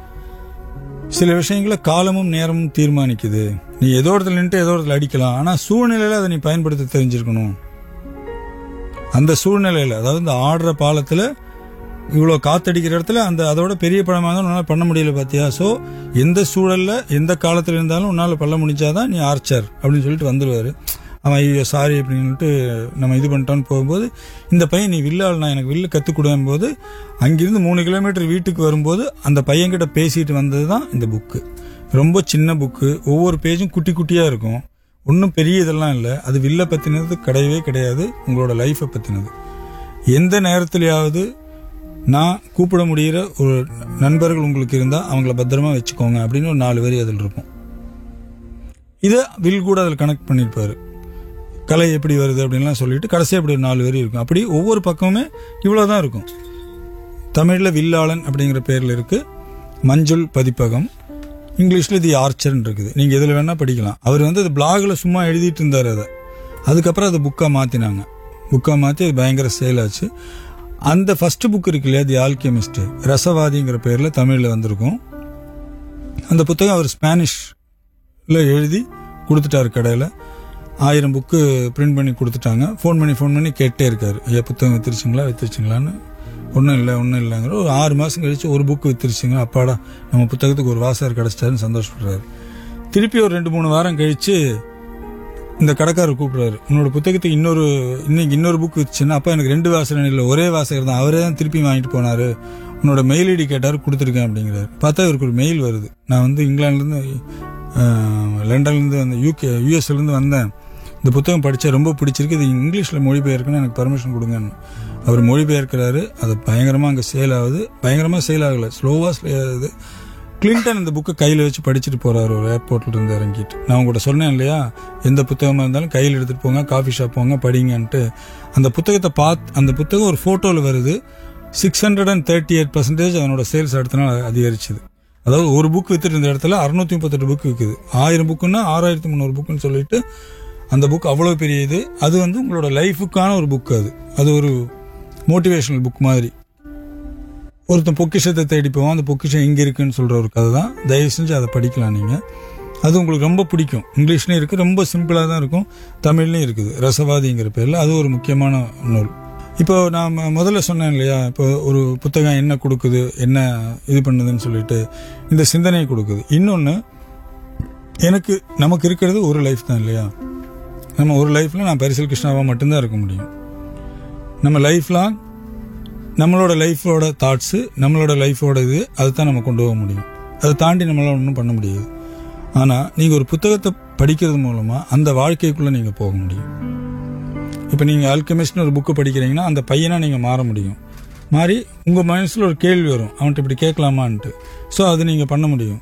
[SPEAKER 4] சில விஷயங்களை காலமும் நேரமும் தீர்மானிக்குது நீ ஏதோ இடத்துல நின்று ஏதோ இடத்துல அடிக்கலாம் ஆனா சூழ்நிலையில அதை நீ பயன்படுத்த தெரிஞ்சிருக்கணும் அந்த சூழ்நிலையில அதாவது இந்த ஆடுற பாலத்துல இவ்வளவு காத்தடிக்கிற இடத்துல அந்த அதோட பெரிய பழமாக இருந்தாலும் உன்னால பண்ண முடியல பாத்தியா சோ எந்த சூழல்ல எந்த காலத்துல இருந்தாலும் உன்னால பண்ண முடிஞ்சாதான் நீ ஆர்ச்சர் அப்படின்னு சொல்லிட்டு வந்துருவாரு அவன் ஐயோ சாரி அப்படின்ட்டு நம்ம இது பண்ணிட்டோன்னு போகும்போது இந்த பையன் நீ வில்லால் நான் எனக்கு வில்லு கற்றுக் கொடுக்கும் போது அங்கிருந்து மூணு கிலோமீட்டர் வீட்டுக்கு வரும்போது அந்த பையன்கிட்ட பேசிட்டு வந்தது தான் இந்த புக்கு ரொம்ப சின்ன புக்கு ஒவ்வொரு பேஜும் குட்டி குட்டியாக இருக்கும் ஒன்றும் பெரிய இதெல்லாம் இல்லை அது வில்ல பற்றினது கிடையவே கிடையாது உங்களோட லைஃப்பை பற்றினது எந்த நேரத்துலையாவது நான் கூப்பிட முடிகிற ஒரு நண்பர்கள் உங்களுக்கு இருந்தால் அவங்கள பத்திரமா வச்சுக்கோங்க அப்படின்னு ஒரு நாலு வரி அதில் இருக்கும் இதை வில் கூட அதில் கனெக்ட் பண்ணியிருப்பாரு கலை எப்படி வருது அப்படின்லாம் சொல்லிட்டு கடைசியாக அப்படி ஒரு நாலு வரி இருக்கும் அப்படி ஒவ்வொரு பக்கமுமே இவ்வளோதான் இருக்கும் தமிழில் வில்லாளன் அப்படிங்கிற பேரில் இருக்கு மஞ்சள் பதிப்பகம் இங்கிலீஷில் தி ஆர்ச்சர்னு இருக்குது நீங்கள் எதில் வேணால் படிக்கலாம் அவர் வந்து அது பிளாகில் சும்மா எழுதிட்டு இருந்தார் அதை அதுக்கப்புறம் அதை புக்காக மாற்றினாங்க புக்காக மாற்றி அது பயங்கர சேல் ஆச்சு அந்த ஃபர்ஸ்ட் புக் இருக்கு இல்லையா தி ஆல்கெமிஸ்ட் ரசவாதிங்கிற பேரில் தமிழில் வந்திருக்கும் அந்த புத்தகம் அவர் ஸ்பானிஷ்ல எழுதி கொடுத்துட்டாரு கடையில் ஆயிரம் புக்கு பிரிண்ட் பண்ணி கொடுத்துட்டாங்க ஃபோன் பண்ணி ஃபோன் பண்ணி கேட்டே இருக்காரு ஐயா புத்தகம் வித்துருச்சுங்களா வித்துருச்சுங்களான்னு ஒன்றும் இல்லை ஒன்றும் இல்லைங்கிற ஒரு ஆறு மாதம் கழிச்சு ஒரு புக்கு வித்துருச்சுங்க அப்பாடா நம்ம புத்தகத்துக்கு ஒரு வாசகர் கிடச்சிட்டாருன்னு சந்தோஷப்படுறாரு திருப்பி ஒரு ரெண்டு மூணு வாரம் கழிச்சு இந்த கடைக்காரர் கூப்பிடுறாரு உன்னோட புத்தகத்துக்கு இன்னொரு இன்னைக்கு இன்னொரு புக் வித்துச்சுன்னா அப்பா எனக்கு ரெண்டு வாசகர் இல்லை ஒரே வாசகர் தான் அவரே தான் திருப்பி வாங்கிட்டு போனாரு உன்னோட மெயில் ஐடி கேட்டாரு கொடுத்துருக்கேன் அப்படிங்கிறாரு பார்த்தா இவருக்கு ஒரு மெயில் வருது நான் வந்து இங்கிலாந்துலேருந்து லண்டன்லேருந்து வந்து யூகே யூஎஸ்லேருந்து வந்தேன் இந்த புத்தகம் படித்தா ரொம்ப பிடிச்சிருக்கு இது இங்கிலீஷில் மொழிபெயர்க்கணும் எனக்கு பர்மிஷன் கொடுங்கன்னு அவர் மொழிபெயர்க்கிறாரு அது பயங்கரமாக அங்கே சேல் ஆகுது பயங்கரமாக சேல் ஆகலை ஸ்லோவாக சேல் ஆகுது கிளின்டன் இந்த புக்கை கையில் வச்சு படிச்சுட்டு போறாரு ஒரு ஏர்போர்ட்ல இருந்து இறங்கிட்டு நான் உங்கள்கிட்ட சொன்னேன் இல்லையா எந்த புத்தகமாக இருந்தாலும் கையில் எடுத்துட்டு போங்க காஃபி ஷாப் போங்க படிங்கன்ட்டு அந்த புத்தகத்தை பார்த்து அந்த புத்தகம் ஒரு ஃபோட்டோவில் வருது six hundred and thirty eight percentage அதனோட சேல்ஸ் அடுத்த நாள் அதிகரிச்சுது அதாவது ஒரு புக் வித்துட்டு இருந்த இடத்துல அறுநூத்தி முப்பத்தெட்டு புக் விற்குது ஆயிரம் புக்குன்னா ஆறாயிரத்தி முந்நூறு புக்குன்னு சொல்லிட்டு அந்த புக் அவ்வளோ பெரிய இது அது வந்து உங்களோட லைஃபுக்கான ஒரு புக் அது அது ஒரு மோட்டிவேஷனல் புக் மாதிரி ஒருத்தன் பொக்கிஷத்தை தேடி போவான் அந்த பொக்கிஷம் எங்க இருக்குன்னு சொல்ற ஒரு கதை தான் தயவு செஞ்சு அதை படிக்கலாம் நீங்க அது உங்களுக்கு ரொம்ப பிடிக்கும் இங்கிலீஷ்லேயும் இருக்குது ரொம்ப சிம்பிளாக தான் இருக்கும் தமிழ்லையும் இருக்குது ரசவாதிங்கிற பேரில் அது ஒரு முக்கியமான நூல் இப்போ நான் ம- முதல்ல சொன்னேன் இல்லையா இப்போ ஒரு புத்தகம் என்ன கொடுக்குது என்ன இது பண்ணுதுன்னு சொல்லிட்டு இந்த சிந்தனையை கொடுக்குது இன்னொன்று எனக்கு நமக்கு இருக்கிறது ஒரு லைஃப் தான் இல்லையா நம்ம ஒரு லைஃப்பில் நான் பரிசல் கிருஷ்ணாவாக மட்டும்தான் இருக்க முடியும் நம்ம லைஃப் லாங் நம்மளோட லைஃபோட தாட்ஸு நம்மளோட லைஃபோட இது அதை தான் நம்ம கொண்டு போக முடியும் அதை தாண்டி நம்மளால ஒன்றும் பண்ண முடியாது ஆனால் நீங்கள் ஒரு புத்தகத்தை படிக்கிறது மூலமாக அந்த வாழ்க்கைக்குள்ளே நீங்கள் போக முடியும் இப்போ நீங்கள் ஆல்கெமிஸ்ட்னு ஒரு புக்கு படிக்கிறீங்கன்னா அந்த பையனாக நீங்கள் மாற முடியும் மாறி உங்கள் மனசில் ஒரு கேள்வி வரும் அவன்கிட்ட இப்படி கேட்கலாமான்ட்டு ஸோ அது நீங்கள் பண்ண முடியும்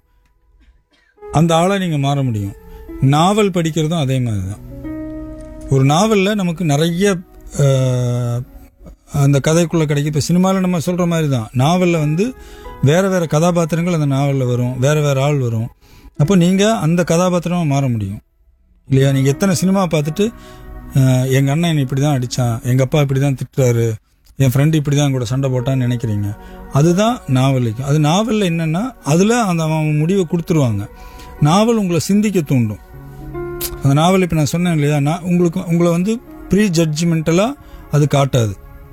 [SPEAKER 4] அந்த ஆளை நீங்கள் மாற முடியும் நாவல் படிக்கிறதும் அதே மாதிரி தான் ஒரு நாவலில் நமக்கு நிறைய அஹ், அந்த கதைக்குள்ளே கிடைக்கும் இப்போ சினிமாவில் நம்ம சொல்கிற மாதிரி தான் நாவலில் வந்து வேறு வேறு கதாபாத்திரங்கள் அந்த நாவலில் வரும் வேறு வேறு ஆள் வரும் அப்போ நீங்கள் அந்த கதாபாத்திரமாக மாற முடியும் இல்லையா நீங்கள் எத்தனை சினிமா பார்த்துட்டு எங்கள் அண்ணன் என்னை இப்படி தான் அடித்தான் எங்கள் அப்பா இப்படி தான் திட்டுறாரு என் ஃப்ரெண்டு இப்படி தான் கூட சண்டை போட்டான்னு நினைக்கிறீங்க அதுதான் நாவலுக்கு அது நாவலில் என்னென்னா அதில் அந்த அவன் முடிவை கொடுத்துருவாங்க நாவல் உங்களை சிந்திக்க தூண்டும் அந்த நாவல் இப்போ நான் சொன்னேன் இல்லையா நான் உங்களுக்கு உங்களை வந்து ப்ரீ ஜட்ஜ்மெண்டலாக அது காட்டாது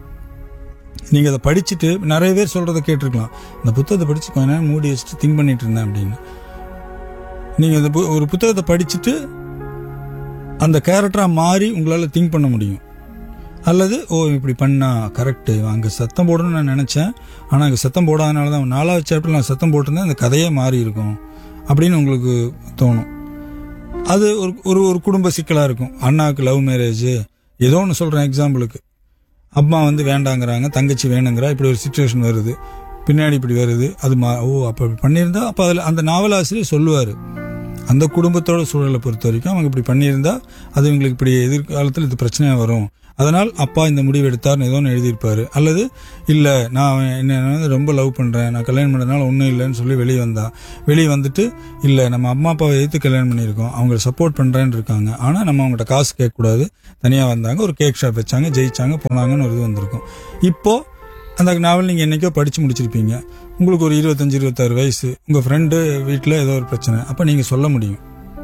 [SPEAKER 4] நீங்கள் அதை படிச்சுட்டு நிறைய பேர் சொல்கிறத கேட்டிருக்கலாம் இந்த புத்தகத்தை படித்து கொஞ்ச நேரம் மூடி வச்சுட்டு திங்க் பண்ணிட்டு இருந்தேன் அப்படின்னு நீங்கள் இந்த பு- ஒரு புத்தகத்தை படிச்சுட்டு அந்த கேரக்டராக மாறி உங்களால் திங்க் பண்ண முடியும் அல்லது ஓ இப்படி பண்ணா கரெக்டு அங்கே சத்தம் போடணும்னு நான் நினச்சேன் ஆனால் அங்கே சத்தம் போடாதனால தான் நாலாவது சாப்டர் நான் சத்தம் போட்டிருந்தேன் அந்த கதையே மாறி இருக்கும் அப்படின்னு உங்களுக்கு தோணும் அது ஒரு ஒரு ஒரு குடும்ப சிக்கலாக இருக்கும் அண்ணாவுக்கு லவ் மேரேஜ் ஏதோ ஒன்று சொல்கிறேன் எக்ஸாம்பிளுக்கு அம்மா வந்து வேண்டாங்கிறாங்க தங்கச்சி வேணுங்கிறா இப்படி ஒரு சுச்சுவேஷன் வருது பின்னாடி இப்படி வருது அது மா ஓ அப்போ இப்படி பண்ணியிருந்தா அப்போ அதில் அந்த நாவலாசிரியர் சொல்லுவார் அந்த குடும்பத்தோட சூழலை பொறுத்த வரைக்கும் அவங்க இப்படி பண்ணியிருந்தா அது இவங்களுக்கு இப்படி எதிர்காலத்தில் இது பிரச்சனையாக வரும் அதனால் அப்பா இந்த முடிவு எடுத்தார்னு ஏதோ ஒன்று எழுதியிருப்பாரு அல்லது இல்லை நான் அவன் என்ன வந்து ரொம்ப லவ் பண்ணுறேன் நான் கல்யாணம் பண்ணதுனால ஒன்றும் இல்லைன்னு சொல்லி வெளியே வந்தா வெளியே வந்துட்டு இல்லை நம்ம அம்மா அப்பாவை எதிர்த்து கல்யாணம் பண்ணியிருக்கோம் அவங்க சப்போர்ட் பண்ணுறேன்னு இருக்காங்க ஆனால் நம்ம அவங்கள்ட்ட காசு கேட்கக்கூடாது தனியாக வந்தாங்க ஒரு கேக் ஷாப் வச்சாங்க ஜெயிச்சாங்க போனாங்கன்னு ஒரு இது வந்திருக்கும் இப்போ அந்த நாவல் நீங்கள் என்னைக்கோ படித்து முடிச்சிருப்பீங்க உங்களுக்கு ஒரு இருபத்தஞ்சு இருபத்தாறு வயசு உங்கள் ஃப்ரெண்டு வீட்டில் ஏதோ ஒரு பிரச்சனை அப்போ நீங்கள் சொல்ல முடியும்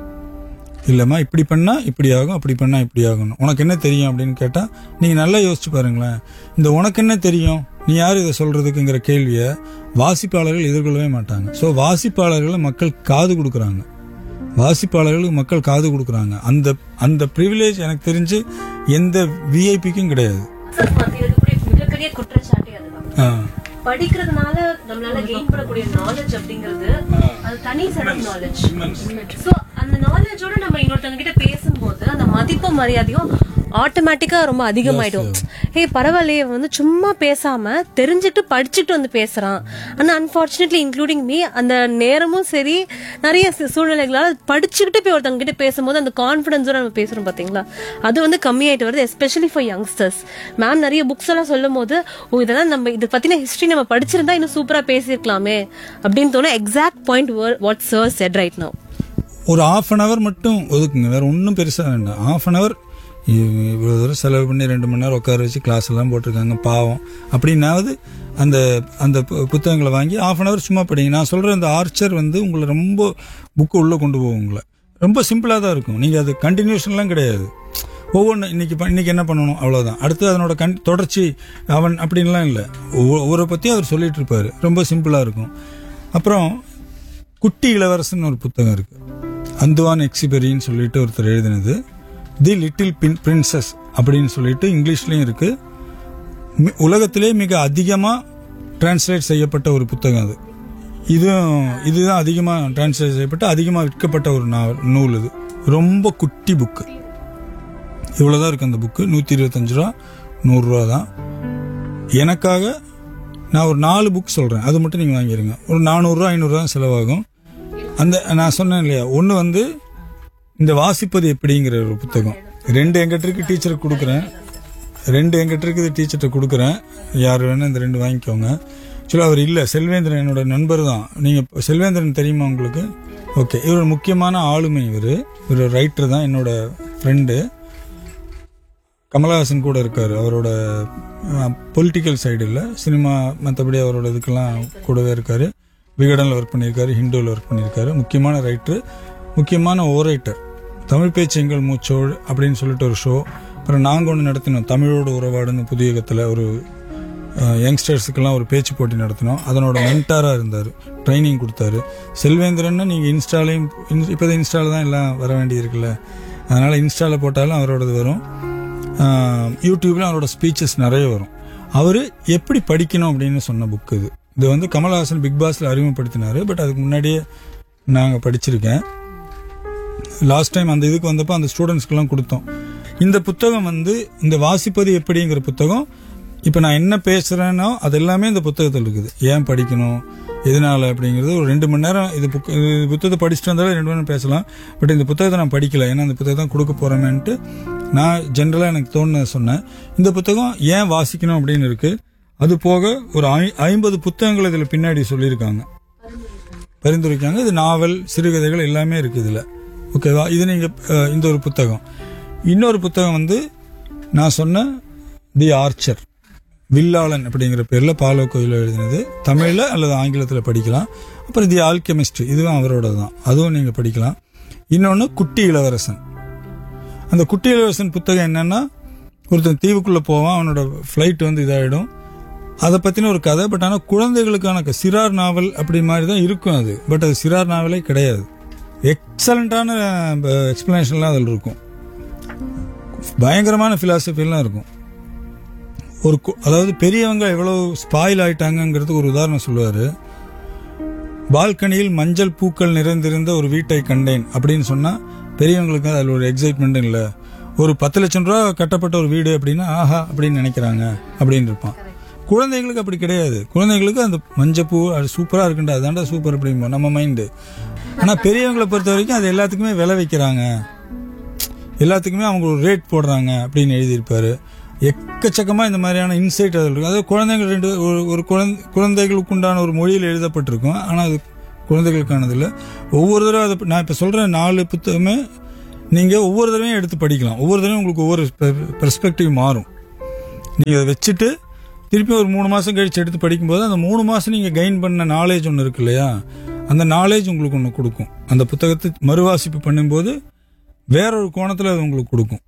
[SPEAKER 4] இல்லைம்மா இப்படி பண்ணால் இப்படி ஆகும் அப்படி பண்ணால் இப்படி ஆகும் உனக்கு என்ன தெரியும் அப்படின்னு கேட்டால் நீங்கள் நல்லா யோசிச்சு பாருங்களேன் இந்த உனக்கு என்ன தெரியும் நீ யார் இதை சொல்கிறதுக்குங்கிற கேள்வியை வாசிப்பாளர்கள் எதிர்கொள்ளவே மாட்டாங்க ஸோ வாசிப்பாளர்களை மக்கள் காது கொடுக்குறாங்க வாசிப்பாளர்களுக்கு மக்கள் காது கொடுக்குறாங்க அந்த அந்த ப்ரிவிலேஜ் எனக்கு தெரிஞ்சு எந்த விஐபிக்கும் கிடையாது
[SPEAKER 5] மிகப்பெரிய குற்றச்சாட்டே அதுதான்
[SPEAKER 4] ஆ
[SPEAKER 5] படிக்கிறதுனால நம்மளால கெயின் பண்ணக்கூடிய நாலேஜ் அப்படிங்கிறது அது தனி செட் ஆஃப் நாலேஜ் சோ அந்த நாலேஜோட நம்ம இன்னொருத்தவங்க கிட்ட பேசும்போது அந்த மதிப்பு மரியாதையும் ஆட்டோமேட்டிக்கா ரொம்ப அதிகமாயிடும் ஏ பரவாயில்லையே இவன் வந்து சும்மா பேசாம தெரிஞ்சுட்டு படிச்சுட்டு வந்து பேசுறான் ஆனா அன்பார்ச்சுனேட்லி இன்க்ளூடிங் மீ அந்த நேரமும் சரி நிறைய சு- சூழ்நிலைகளால படிச்சுக்கிட்டு போய் ஒருத்தவங்க கிட்ட பேசும்போது அந்த கான்பிடன்ஸோட நம்ம பேசுறோம் பாத்தீங்களா அது வந்து கம்மியாயிட்டு வருது எஸ்பெஷலி ஃபார் யங்ஸ்டர்ஸ் மேம் நிறைய புக்ஸ் எல்லாம் சொல்லும் போது ஓ இதெல்லாம் நம்ம இது பத்தின ஹிஸ்டரி நம்ம படிச்சிருந்தா இன்னும் சூப்பரா பேசியிருக்கலாமே அப்படின்னு தோணும் exact point what sir said right no
[SPEAKER 4] ஒரு ஆஃப் அன் ஹவர் மட்டும் ஒதுக்குங்க வேற ஒன்றும் பெருசாக வேண்டாம் ஆஃப் அன் ஹவர் இவ்வளோ தூரம் செலவு பண்ணி ரெண்டு மணி நேரம் உட்கார வச்சு கிளாஸ் எல்லாம் போட்டிருக்காங்க பாவம் அப்படின்னாவது அந்த அந்த பு- புத்தகங்களை வாங்கி ஆஃப் அன் ஹவர் சும்மா படிங்க நான் சொல்கிற அந்த ஆர்ச்சர் வந்து உங்களை ரொம்ப புக்கு உள்ளே கொண்டு போகும் உங்களை ரொம்ப சிம்பிளாக தான் இருக்கும் நீங்கள் அது கண்டினியூஷன்லாம் கிடையாது ஒவ்வொன்று இன்னைக்கு ப- இன்னைக்கு என்ன பண்ணணும் அவ்வளோதான் அடுத்து அதனோட கண் தொடர்ச்சி அவன் அப்படின்லாம் இல்லை ஒவ்வொரு ஒவ்வொரு பற்றியும் அவர் சொல்லிட்டு இருப்பாரு ரொம்ப சிம்பிளாக இருக்கும் அப்புறம் குட்டி இளவரசன் ஒரு புத்தகம் இருக்கு அந்துவான் எக்ஸிபெரின்னு சொல்லிட்டு ஒருத்தர் எழுதினது தி லிட்டில் பின் பிரின்சஸ் அப்படின்னு சொல்லிட்டு இங்கிலீஷ்லயும் இருக்கு மி- உலகத்திலே மிக அதிகமாக டிரான்ஸ்லேட் செய்யப்பட்ட ஒரு புத்தகம் அது இதுவும் இதுதான் அதிகமாக டிரான்ஸ்லேட் செய்யப்பட்டு அதிகமாக விற்கப்பட்ட ஒரு நாவல் நூல் இது ரொம்ப குட்டி புக்கு இவ்வளோதான் இருக்கு அந்த புக்கு நூற்றி இருபத்தஞ்சு ரூபா நூறுரூவா தான் எனக்காக நான் ஒரு நாலு புக் சொல்கிறேன் அது மட்டும் நீங்கள் வாங்கிடுங்க ஒரு நானூறுரூவா ஐநூறுரூவா தான் செலவாகும் அந்த நான் சொன்னேன் இல்லையா ஒன்று வந்து இந்த வாசிப்பது எப்படிங்கிற ஒரு புத்தகம் ரெண்டு எங்கிட்ட இருக்கு டீச்சருக்கு கொடுக்குறேன் ரெண்டு எங்கிட்ட இருக்குது டீச்சர்கிட்ட கொடுக்குறேன் யார் வேணால் இந்த ரெண்டு வாங்கிக்கோங்க ஆக்சுவலாக அவர் இல்லை செல்வேந்திரன் என்னோட நண்பர் தான் நீங்கள் செல்வேந்திரன் தெரியுமா உங்களுக்கு ஓகே இவர் ஒரு முக்கியமான ஆளுமை இவர் இவர் ரைட்டர் தான் என்னோட ஃப்ரெண்டு கமலஹாசன் கூட இருக்காரு அவரோட பொலிட்டிக்கல் சைடு இல்லை சினிமா மற்றபடி அவரோட இதுக்கெல்லாம் கூடவே இருக்காரு விகடனில் ஒர்க் பண்ணியிருக்காரு ஹிந்துவில் ஒர்க் பண்ணியிருக்காரு முக்கியமான ரைட்டர் முக்கியமான ஓரேட்டர் தமிழ் பேச்சு எங்கள் மூச்சோடு அப்படின்னு சொல்லிட்டு ஒரு ஷோ அப்புறம் நாங்கள் ஒன்று நடத்தினோம் தமிழோடு உறவாடுன்னு புதியகத்தில் ஒரு யங்ஸ்டர்ஸுக்கெல்லாம் ஒரு பேச்சு போட்டி நடத்தினோம் அதனோட மென்டாராக இருந்தார் ட்ரைனிங் கொடுத்தாரு செல்வேந்திரன்னு நீங்கள் இன்ஸ்டாலையும் இப்போ தான் இன்ஸ்டாவில் தான் எல்லாம் வர வேண்டியிருக்குல்ல அதனால் இன்ஸ்டாவில் போட்டாலும் அவரோடது வரும் யூடியூப்ல அவரோட ஸ்பீச்சஸ் நிறைய வரும் அவர் எப்படி படிக்கணும் அப்படின்னு சொன்ன புக் இது இது வந்து கமல்ஹாசன் பிக் பாஸ்ல அறிமுகப்படுத்தினாரு பட் அதுக்கு முன்னாடியே நாங்கள் படிச்சிருக்கேன் லாஸ்ட் டைம் அந்த இதுக்கு வந்தப்போ அந்த ஸ்டூடெண்ட்ஸ்க்கெல்லாம் கொடுத்தோம் இந்த புத்தகம் வந்து இந்த வாசிப்பது எப்படிங்கிற புத்தகம் இப்போ நான் என்ன பேசுகிறேனோ அது எல்லாமே இந்த புத்தகத்தில் இருக்குது ஏன் படிக்கணும் எதனால அப்படிங்கிறது ஒரு ரெண்டு மணி நேரம் இது புக் இது புத்தகத்தை படிச்சுட்டு வந்தாலும் ரெண்டு மணி நேரம் பேசலாம் பட் இந்த புத்தகத்தை நான் படிக்கல ஏன்னா இந்த புத்தகத்தை தான் கொடுக்க போகிறேமேன்ட்டு நான் ஜென்ரலாக எனக்கு தோணுனதை சொன்னேன் இந்த புத்தகம் ஏன் வாசிக்கணும் அப்படின்னு இருக்கு அது போக ஒரு ஐ- ஐம்பது புத்தகங்கள் இதில் பின்னாடி சொல்லியிருக்காங்க பரிந்துரைக்காங்க இது நாவல் சிறுகதைகள் எல்லாமே இருக்கு இதில் ஓகேவா இது நீங்கள் இந்த ஒரு புத்தகம் இன்னொரு புத்தகம் வந்து நான் சொன்ன தி ஆர்ச்சர் வில்லாளன் அப்படிங்கிற பேரில் பாலோ கோயில் எழுதினது தமிழில் அல்லது ஆங்கிலத்தில் படிக்கலாம் அப்புறம் தி ஆல்கெமிஸ்ட் இதுவும் அவரோட தான் அதுவும் நீங்கள் படிக்கலாம் இன்னொன்று குட்டி இளவரசன் அந்த குட்டி இளவரசன் புத்தகம் என்னன்னா ஒருத்தன் தீவுக்குள்ளே போவான் அவனோட ஃப்ளைட் வந்து இதாகிடும் அதை பற்றின ஒரு கதை பட் ஆனால் குழந்தைகளுக்கான க- சிறார் நாவல் அப்படி மாதிரி தான் இருக்கும் அது பட் அது சிறார் நாவலே கிடையாது எக்ஸலண்ட்டான எக்ஸ்பிளனேஷன்லாம் அதில் இருக்கும் பயங்கரமான ஃபிலாசபிலாம் இருக்கும் ஒரு கு- அதாவது பெரியவங்க எவ்வளவு ஸ்பாயில் ஆயிட்டாங்கங்கிறதுக்கு ஒரு உதாரணம் சொல்லுவார் பால்கனியில் மஞ்சள் பூக்கள் நிறைந்திருந்த ஒரு வீட்டை கண்டேன் அப்படின்னு சொன்னா பெரியவங்களுக்கு அதில் ஒரு எக்ஸைட்மெண்ட் இல்லை ஒரு பத்து லட்சம் ரூபா கட்டப்பட்ட ஒரு வீடு அப்படின்னா ஆஹா அப்படின்னு நினைக்கிறாங்க அப்படின்னு இருப்பான் குழந்தைங்களுக்கு அப்படி கிடையாது குழந்தைங்களுக்கு அந்த மஞ்சப்பூ அது சூப்பரா இருக்குண்டா அதாண்டா சூப்பர் அப்படிம்போம் நம்ம மைண்டு ஆனா பெரியவங்களை பொறுத்த வரைக்கும் அது எல்லாத்துக்குமே விலை வைக்கிறாங்க எல்லாத்துக்குமே அவங்க ஒரு ரேட் போடுறாங்க அப்படின்னு எழுதியிருப்பாரு எக்கச்சக்கமா இந்த மாதிரியான இன்சைட் அதில் இருக்கும் அதாவது குழந்தைங்க ரெண்டு ஒரு ஒரு குழந்தை குழந்தைகளுக்கு உண்டான ஒரு மொழியில் எழுதப்பட்டிருக்கும் ஆனால் அது குழந்தைகளுக்கானது இல்லை ஒவ்வொரு தடவை அதை நான் இப்போ சொல்கிற நாலு புத்தகமே நீங்கள் ஒவ்வொரு தடவையும் எடுத்து படிக்கலாம் ஒவ்வொரு தடவையும் உங்களுக்கு ஒவ்வொரு பெர்ஸ்பெக்டிவ் மாறும் நீங்கள் அதை வச்சுட்டு திருப்பி ஒரு மூணு மாதம் கழிச்சு எடுத்து படிக்கும்போது அந்த மூணு மாதம் நீங்கள் கெயின் பண்ண நாலேஜ் ஒன்று இருக்கு இல்லையா அந்த நாலேஜ் உங்களுக்கு ஒன்று கொடுக்கும் அந்த புத்தகத்தை மறுவாசிப்பு பண்ணும்போது வேற ஒரு கோணத்தில் அது உங்களுக்கு கொடுக்கும்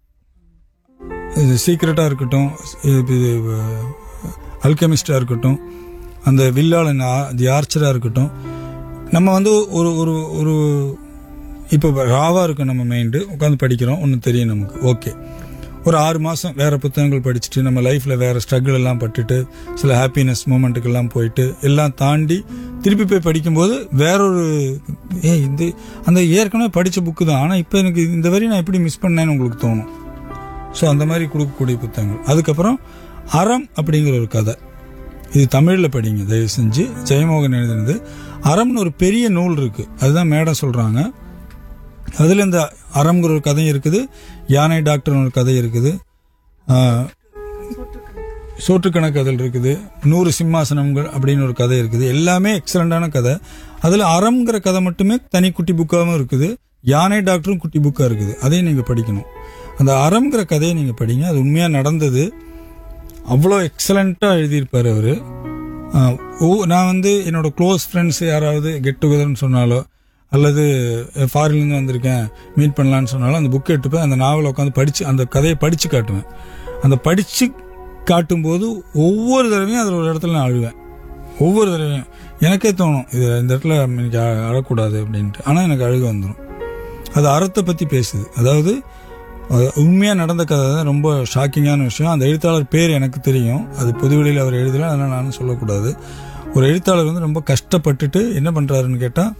[SPEAKER 4] இது சீக்ரெட்டாக இருக்கட்டும் இது அல்கெமிஸ்டாக இருக்கட்டும் அந்த வில்லாளன் தி ஆர்ச்சராக இருக்கட்டும் நம்ம வந்து ஒரு ஒரு ஒரு இப்போ ராவாக இருக்கும் நம்ம மைண்டு உட்காந்து படிக்கிறோம் ஒன்று தெரியும் நமக்கு ஓகே ஒரு ஆறு மாதம் வேற புத்தகங்கள் படிச்சுட்டு நம்ம லைஃப்பில் வேற ஸ்ட்ரகிள் எல்லாம் பட்டுட்டு சில ஹாப்பினஸ் மூமெண்ட்டுக்கெல்லாம் போயிட்டு எல்லாம் தாண்டி திருப்பி போய் படிக்கும்போது வேற ஒரு ஏ இந்த அந்த ஏற்கனவே படித்த புக்கு தான் ஆனால் இப்போ எனக்கு இந்த வரி நான் எப்படி மிஸ் பண்ணேன்னு உங்களுக்கு தோணும் ஸோ அந்த மாதிரி கொடுக்கக்கூடிய புத்தகங்கள் அதுக்கப்புறம் அறம் அப்படிங்கிற ஒரு கதை இது தமிழில் படிங்க தயவு செஞ்சு ஜெயமோகன் எழுதினது அறம்னு ஒரு பெரிய நூல் இருக்கு அதுதான் மேடம் சொல்றாங்க அதில் இந்த அறம்ங்கிற ஒரு கதையும் இருக்குது யானை டாக்டர்னு ஒரு கதை இருக்குது ஆஹ், சோற்றுக்கணக்கு அதில் இருக்குது நூறு சிம்மாசனங்கள் அப்படின்னு ஒரு கதை இருக்குது எல்லாமே எக்ஸலண்டான கதை அதில் அறம்ங்கிற கதை மட்டுமே தனி குட்டி புக்காகவும் இருக்குது யானை டாக்டரும் குட்டி புக்காக இருக்குது அதையும் நீங்கள் படிக்கணும் அந்த அறம்ங்கிற கதையை நீங்கள் படிங்க அது உண்மையாக நடந்தது அவ்வளோ எக்ஸலண்ட்டாக எழுதியிருப்பார் அவர் நான் வந்து என்னோட க்ளோஸ் ஃப்ரெண்ட்ஸ் யாராவது கெட் டுகெதர்னு சொன்னாலோ அல்லது ஃபாரின்லேருந்து வந்திருக்கேன் மீட் பண்ணலான்னு சொன்னாலும் அந்த புக்கை எடுத்துப்பேன் அந்த நாவலை உட்காந்து படித்து அந்த கதையை படித்து காட்டுவேன் அந்த படித்து காட்டும்போது ஒவ்வொரு தடவையும் அதில் ஒரு இடத்துல நான் அழுவேன் ஒவ்வொரு தடவையும் எனக்கே தோணும் இது இந்த இடத்துல எனக்கு அழ- அழக்கூடாது அப்படின்ட்டு ஆனால் எனக்கு அழுக வந்துடும் அது அறத்தை பற்றி பேசுது அதாவது உண்மையாக நடந்த கதை தான் ரொம்ப ஷாக்கிங்கான விஷயம் அந்த எழுத்தாளர் பேர் எனக்கு தெரியும் அது பொதுவெளியில் அவர் எழுதல அதனால் நானும் சொல்லக்கூடாது ஒரு எழுத்தாளர் வந்து ரொம்ப கஷ்டப்பட்டுட்டு என்ன பண்ணுறாருன்னு கேட்டால்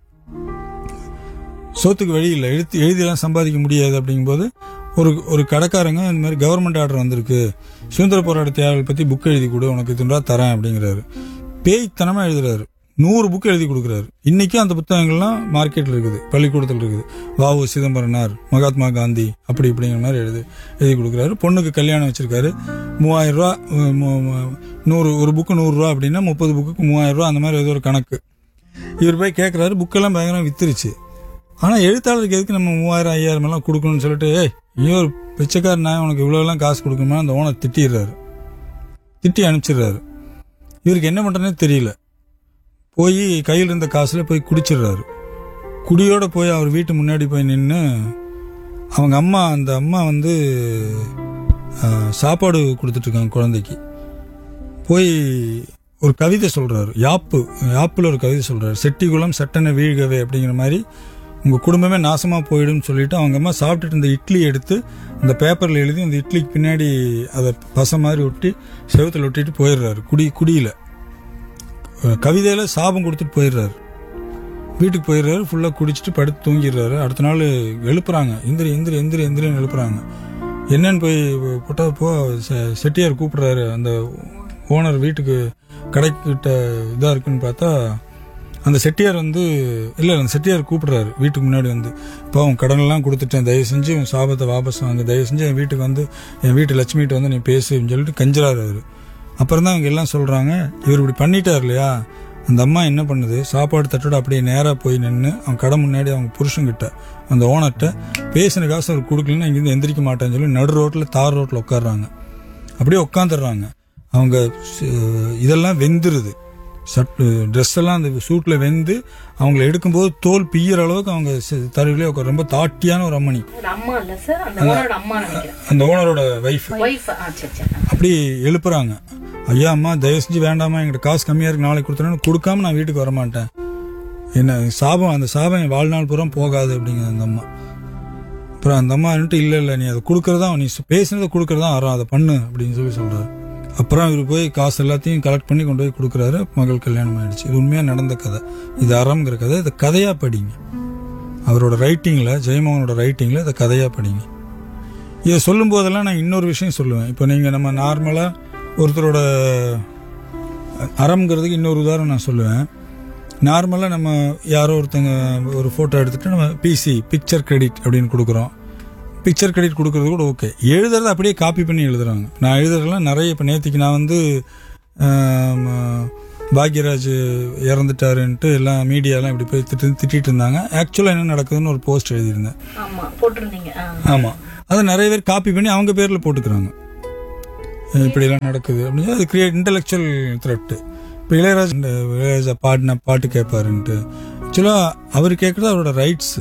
[SPEAKER 4] சோத்துக்கு வழி இல்லை எழுத்து எழுதியெல்லாம் சம்பாதிக்க முடியாது அப்படிங்கும்போது ஒரு ஒரு கடைக்காரங்க இந்த மாதிரி கவர்மெண்ட் ஆர்டர் வந்திருக்கு சுதந்திர போராட்ட தியாகிகள் பற்றி புக் எழுதி கொடு உனக்கு இதுன்றா தரேன் அப்படிங்கிறாரு பேய்த்தனமாக எழுதுறாரு நூறு புக் எழுதி கொடுக்குறாரு இன்னைக்கும் அந்த புத்தகங்கள்லாம் மார்க்கெட்டில் இருக்குது பள்ளிக்கூடத்தில் இருக்குது வாவு சிதம்பரனார் மகாத்மா காந்தி அப்படி இப்படிங்கிற மாதிரி எழுதி எழுதி கொடுக்குறாரு பொண்ணுக்கு கல்யாணம் வச்சிருக்காரு மூவாயிரம் ரூபா அஹ், மு- மு- நூறு ஒரு புக்கு நூறுரூவா அப்படின்னா முப்பது புக்குக்கு மூவாயிரம் ரூபா அந்த மாதிரி ஏதோ ஒரு கணக்கு இவர் போய் கேட்குறாரு புக்கெல்லாம் பயங்கரம் வித்துருச்சு ஆனால் எழுத்தாளருக்கு எதுக்கு நம்ம மூவாயிரம் ஐயாயிரம் எல்லாம் கொடுக்கணும்னு சொல்லிட்டு ஏய் நீ ஒரு பிச்சைக்கார நான் உனக்கு இவ்வளோலாம் காசு கொடுக்கணுமா அந்த ஓனர் திட்டிடுறாரு திட்டி அனுப்பிச்சிடுறாரு இவருக்கு என்ன பண்ணுறதுனே தெரியல போய் கையில் இருந்த காசுல போய் குடிச்சிடுறாரு குடியோட போய் அவர் வீட்டு முன்னாடி போய் நின்று அவங்க அம்மா அந்த அம்மா வந்து அஹ், சாப்பாடு கொடுத்துட்டு இருக்காங்க குழந்தைக்கு போய் ஒரு கவிதை சொல்றாரு யாப்பு யாப்புல ஒரு கவிதை சொல்றாரு செட்டிகுளம் சட்டன வீழ்கவே அப்படிங்கிற மாதிரி உங்க குடும்பமே நாசமா போயிடும்னு சொல்லிட்டு அவங்க அம்மா சாப்பிட்டுட்டு இந்த இட்லி எடுத்து அந்த பேப்பர்ல எழுதி அந்த இட்லிக்கு பின்னாடி அதை பசை மாதிரி ஒட்டி செவுத்துல ஒட்டிட்டு போயிடுறாரு குடி குடியில அஹ் கவிதையில சாபம் கொடுத்துட்டு போயிடுறாரு வீட்டுக்கு போயிடுறாரு ஃபுல்லாக குடிச்சிட்டு படுத்து தூங்கிடுறாரு அடுத்த நாள் எழுப்புறாங்க எந்திரி எந்திரி எந்திரி எந்திரின்னு எழுப்புறாங்க என்னன்னு போய் போட்டா போ செ- செட்டியார் கூப்பிடுறாரு அந்த ஓனர் வீட்டுக்கு கடைக்கிட்ட இதாக இருக்குன்னு பார்த்தா அந்த செட்டியார் வந்து இல்லை அந்த செட்டியார் கூப்பிடுறாரு வீட்டுக்கு முன்னாடி வந்து இப்போ அவன் கடனெல்லாம் கொடுத்துட்டேன் தயவு செஞ்சு உன் சாபத்தை வாபஸ் வாங்க தயவு செஞ்சு என் வீட்டுக்கு வந்து என் வீட்டு லட்சுமிகிட்ட வந்து நீ பேசுன்னு சொல்லிட்டு கஞ்சிறாரு அவர் அப்புறம் தான் அவங்க எல்லாம் சொல்கிறாங்க இவர் இப்படி பண்ணிட்டார் இல்லையா அந்த அம்மா என்ன பண்ணுது சாப்பாடு தட்டோட அப்படியே நேராக போய் நின்று அவன் கடை முன்னாடி அவங்க புருஷன்கிட்ட அந்த ஓனர்கிட்ட பேசின காசு அவர் கொடுக்கலன்னா இங்கேருந்து எந்திரிக்க மாட்டேன்னு சொல்லி நடு ரோட்டில் தார் ரோட்டில் உட்காடுறாங்க அப்படியே உட்காந்துடுறாங்க அவங்க ஸ்- இதெல்லாம் வெந்துருது சட்டு ட்ரெஸ் எல்லாம் அந்த சூட்டில் வெந்து அவங்கள எடுக்கும்போது தோல் பிய்யிற அளவுக்கு அவங்க தருவிலே உட்கார் ரொம்ப தாட்டியான ஒரு அம்மணி
[SPEAKER 3] ஒரு அம்மா இல்ல சார் அந்த
[SPEAKER 4] அந்த-
[SPEAKER 3] ஓனரோட அம்மா நினைக்கிறேன்
[SPEAKER 4] அந்த ஓனரோட வைஃப்
[SPEAKER 3] ஒய்ஃப் ஆ சரி சரி
[SPEAKER 4] அப்படி எழுப்புறாங்க ஐயா அம்மா தயவு செஞ்சு வேண்டாமா என்கிட்ட காசு கம்மியா இருக்கு நாளைக்கு கொடுத்துறேன்னு கொடுக்காம நான் வீட்டுக்கு வர மாட்டேன் என்ன சாபம் அந்த சாபம் என் வாழ்நாள் பூரா போகாது அப்படிங்குது அந்த அம்மா அப்புறம் அந்த அம்மா வந்துட்டு இல்லை இல்லை நீ அதை கொடுக்கறதா நீ பேசுனதை கொடுக்கறதா வரும் அதை பண்ணு அப்படின்னு சொல்லி சொல்றாரு அப்புறம் இவர் போய் காசு எல்லாத்தையும் கலெக்ட் பண்ணி கொண்டு போய் கொடுக்குறாரு மகள் கல்யாணம் ஆயிடுச்சு இது உண்மையாக நடந்த கதை இது அறம்ங்கிற கதை இதை கதையாக படிங்க அவரோட ரைட்டிங்கில் ஜெயமோகனோட ரைட்டிங்கில் இதை கதையாக படிங்க இதை சொல்லும் போதெல்லாம் நான் இன்னொரு விஷயம் சொல்லுவேன் இப்போ நீங்கள் நம்ம நார்மலாக ஒருத்தரோட அறம்ங்கிறதுக்கு இன்னொரு உதாரணம் நான் சொல்லுவேன் நார்மலாக நம்ம யாரோ ஒருத்தங்க ஒரு ஃபோட்டோ எடுத்துட்டு நம்ம பிசி பிக்சர் கிரெடிட் அப்படின்னு கொடுக்குறோம் பிக்சர் கிரெடிட் கொடுக்கறது கூட ஓகே எழுதுறத அப்படியே காப்பி பண்ணி எழுதுறாங்க நான் எழுதுறதெல்லாம் நிறைய இப்போ நேற்றுக்கு நான் வந்து ஆம், பாக்யராஜ் இறந்துட்டாருன்ட்டு எல்லாம் மீடியாலாம் இப்படி போய் திட்டு திட்டிட்டு இருந்தாங்க ஆக்சுவலாக என்ன நடக்குதுன்னு ஒரு போஸ்ட் எழுதியிருந்தேன்
[SPEAKER 3] ஆமா போட்டிருந்தீங்க ஆ.
[SPEAKER 4] ஆமாம் அதை நிறைய பேர் காப்பி பண்ணி அவங்க பேரில் போட்டுக்கிறாங்க இப்படிலாம் நடக்குது அப்படின்னு அது கிரியேட் இன்டலெக்சுவல் த்ரெட்டு இப்போ இளையராஜா இந்த இளையராஜா பாடின பாட்டு கேட்பாருன்ட்டு ஆக்சுவலாக அவர் கேட்குறது அவரோட ரைட்ஸ்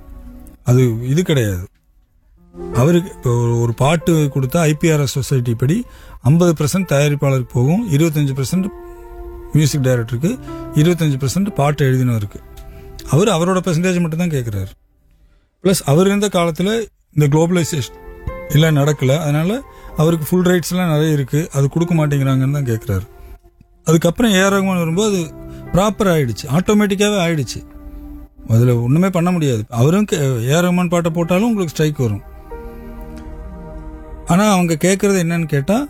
[SPEAKER 4] அது இது கிடையாது அவருக்கு இப்போ ஒரு- ஒரு பாட்டு கொடுத்தா ஐபிஆர்எஸ் சொசைட்டி படி ஐம்பது பர்சன்ட் தயாரிப்பாளருக்கு போகும் இருபத்தஞ்சு பர்சன்ட் மியூசிக் டைரக்டருக்கு இருபத்தஞ்சு பர்சன்ட் பாட்டு எழுதினவருக்கு அவர் அவரோட பெர்சன்டேஜ் மட்டும் தான் கேட்குறாரு ப்ளஸ் அவர் இருந்த காலத்தில் இந்த குளோபலைசேஷன் எல்லாம் நடக்கல அதனால அவருக்கு ஃபுல் ரைட்ஸ் எல்லாம் நிறைய இருக்கு அது கொடுக்க மாட்டேங்கிறாங்கன்னு தான் கேட்குறாரு அதுக்கப்புறம் ஏஆர் ரகுமான் வரும்போது அது ப்ராப்பர் ஆயிடுச்சு ஆட்டோமேட்டிக்காவே ஆயிடுச்சு அதில் ஒன்றுமே பண்ண முடியாது அவரும் ஏஆர் ரகுமான் பாட்டை போட்டாலும் உங்களுக்கு ஸ்ட்ரைக் வரும் ஆனால் அவங்க கேட்குறது என்னன்னு கேட்டால்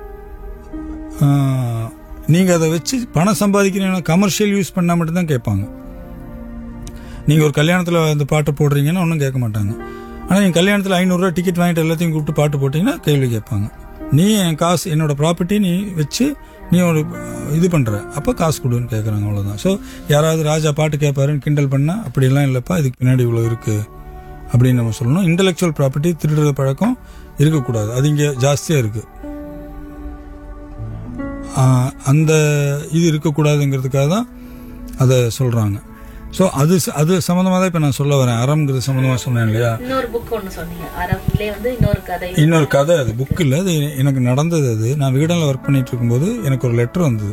[SPEAKER 4] நீங்கள் அதை வச்சு பணம் சம்பாதிக்கிறீங்க கமர்ஷியல் யூஸ் பண்ணால் மட்டும்தான் கேட்பாங்க நீங்கள் ஒரு கல்யாணத்தில் அந்த பாட்டை போடுறீங்கன்னா ஒன்றும் கேட்க மாட்டாங்க ஆனால் நீங்கள் கல்யாணத்தில் ஐநூறுரூவா டிக்கெட் வாங்கிட்டு எல்லாத்தையும் கூப்பிட்டு பாட்டு போட்டிங்கன்னா கேள்வி கேட்பாங்க நீ என் காசு என்னோட ப்ராப்பர்ட்டி நீ வச்சு நீ ஒரு இது பண்ணுற அப்போ காசு கொடுன்னு கேட்குறாங்க அவ்வளோதான் ஸோ யாராவது ராஜா பாட்டு கேட்பாருன்னு கிண்டல் பண்ணால் அப்படிலாம் இல்லைப்பா இதுக்கு பின்னாடி இவ்வளோ இருக்குது அப்படின்னு நம்ம சொல்லணும் இன்டலெக்சுவல் ப்ராப்பர்ட்டி திருடுற பழக்கம் இருக்கக்கூடாது அது இங்கே ஜாஸ்தியாக இருக்குது அந்த இது இருக்கக்கூடாதுங்கிறதுக்காக தான் அதை சொல்கிறாங்க ஸோ அது ச- அது சம்மந்தமாக தான் இப்போ நான் சொல்ல வரேன் அறம்ங்கிறது சம்மந்தமாக சொன்னேன் இல்லையா
[SPEAKER 3] இன்னொரு புக் ஒன்னு சொன்னீங்க அறம்லே வந்து இன்னொரு கதை
[SPEAKER 4] இன்னொரு கதை அது புக் இல்லை அது எனக்கு நடந்தது அது நான் வீடனில் ஒர்க் பண்ணிட்டு இருக்கும்போது எனக்கு ஒரு லெட்டர் வந்தது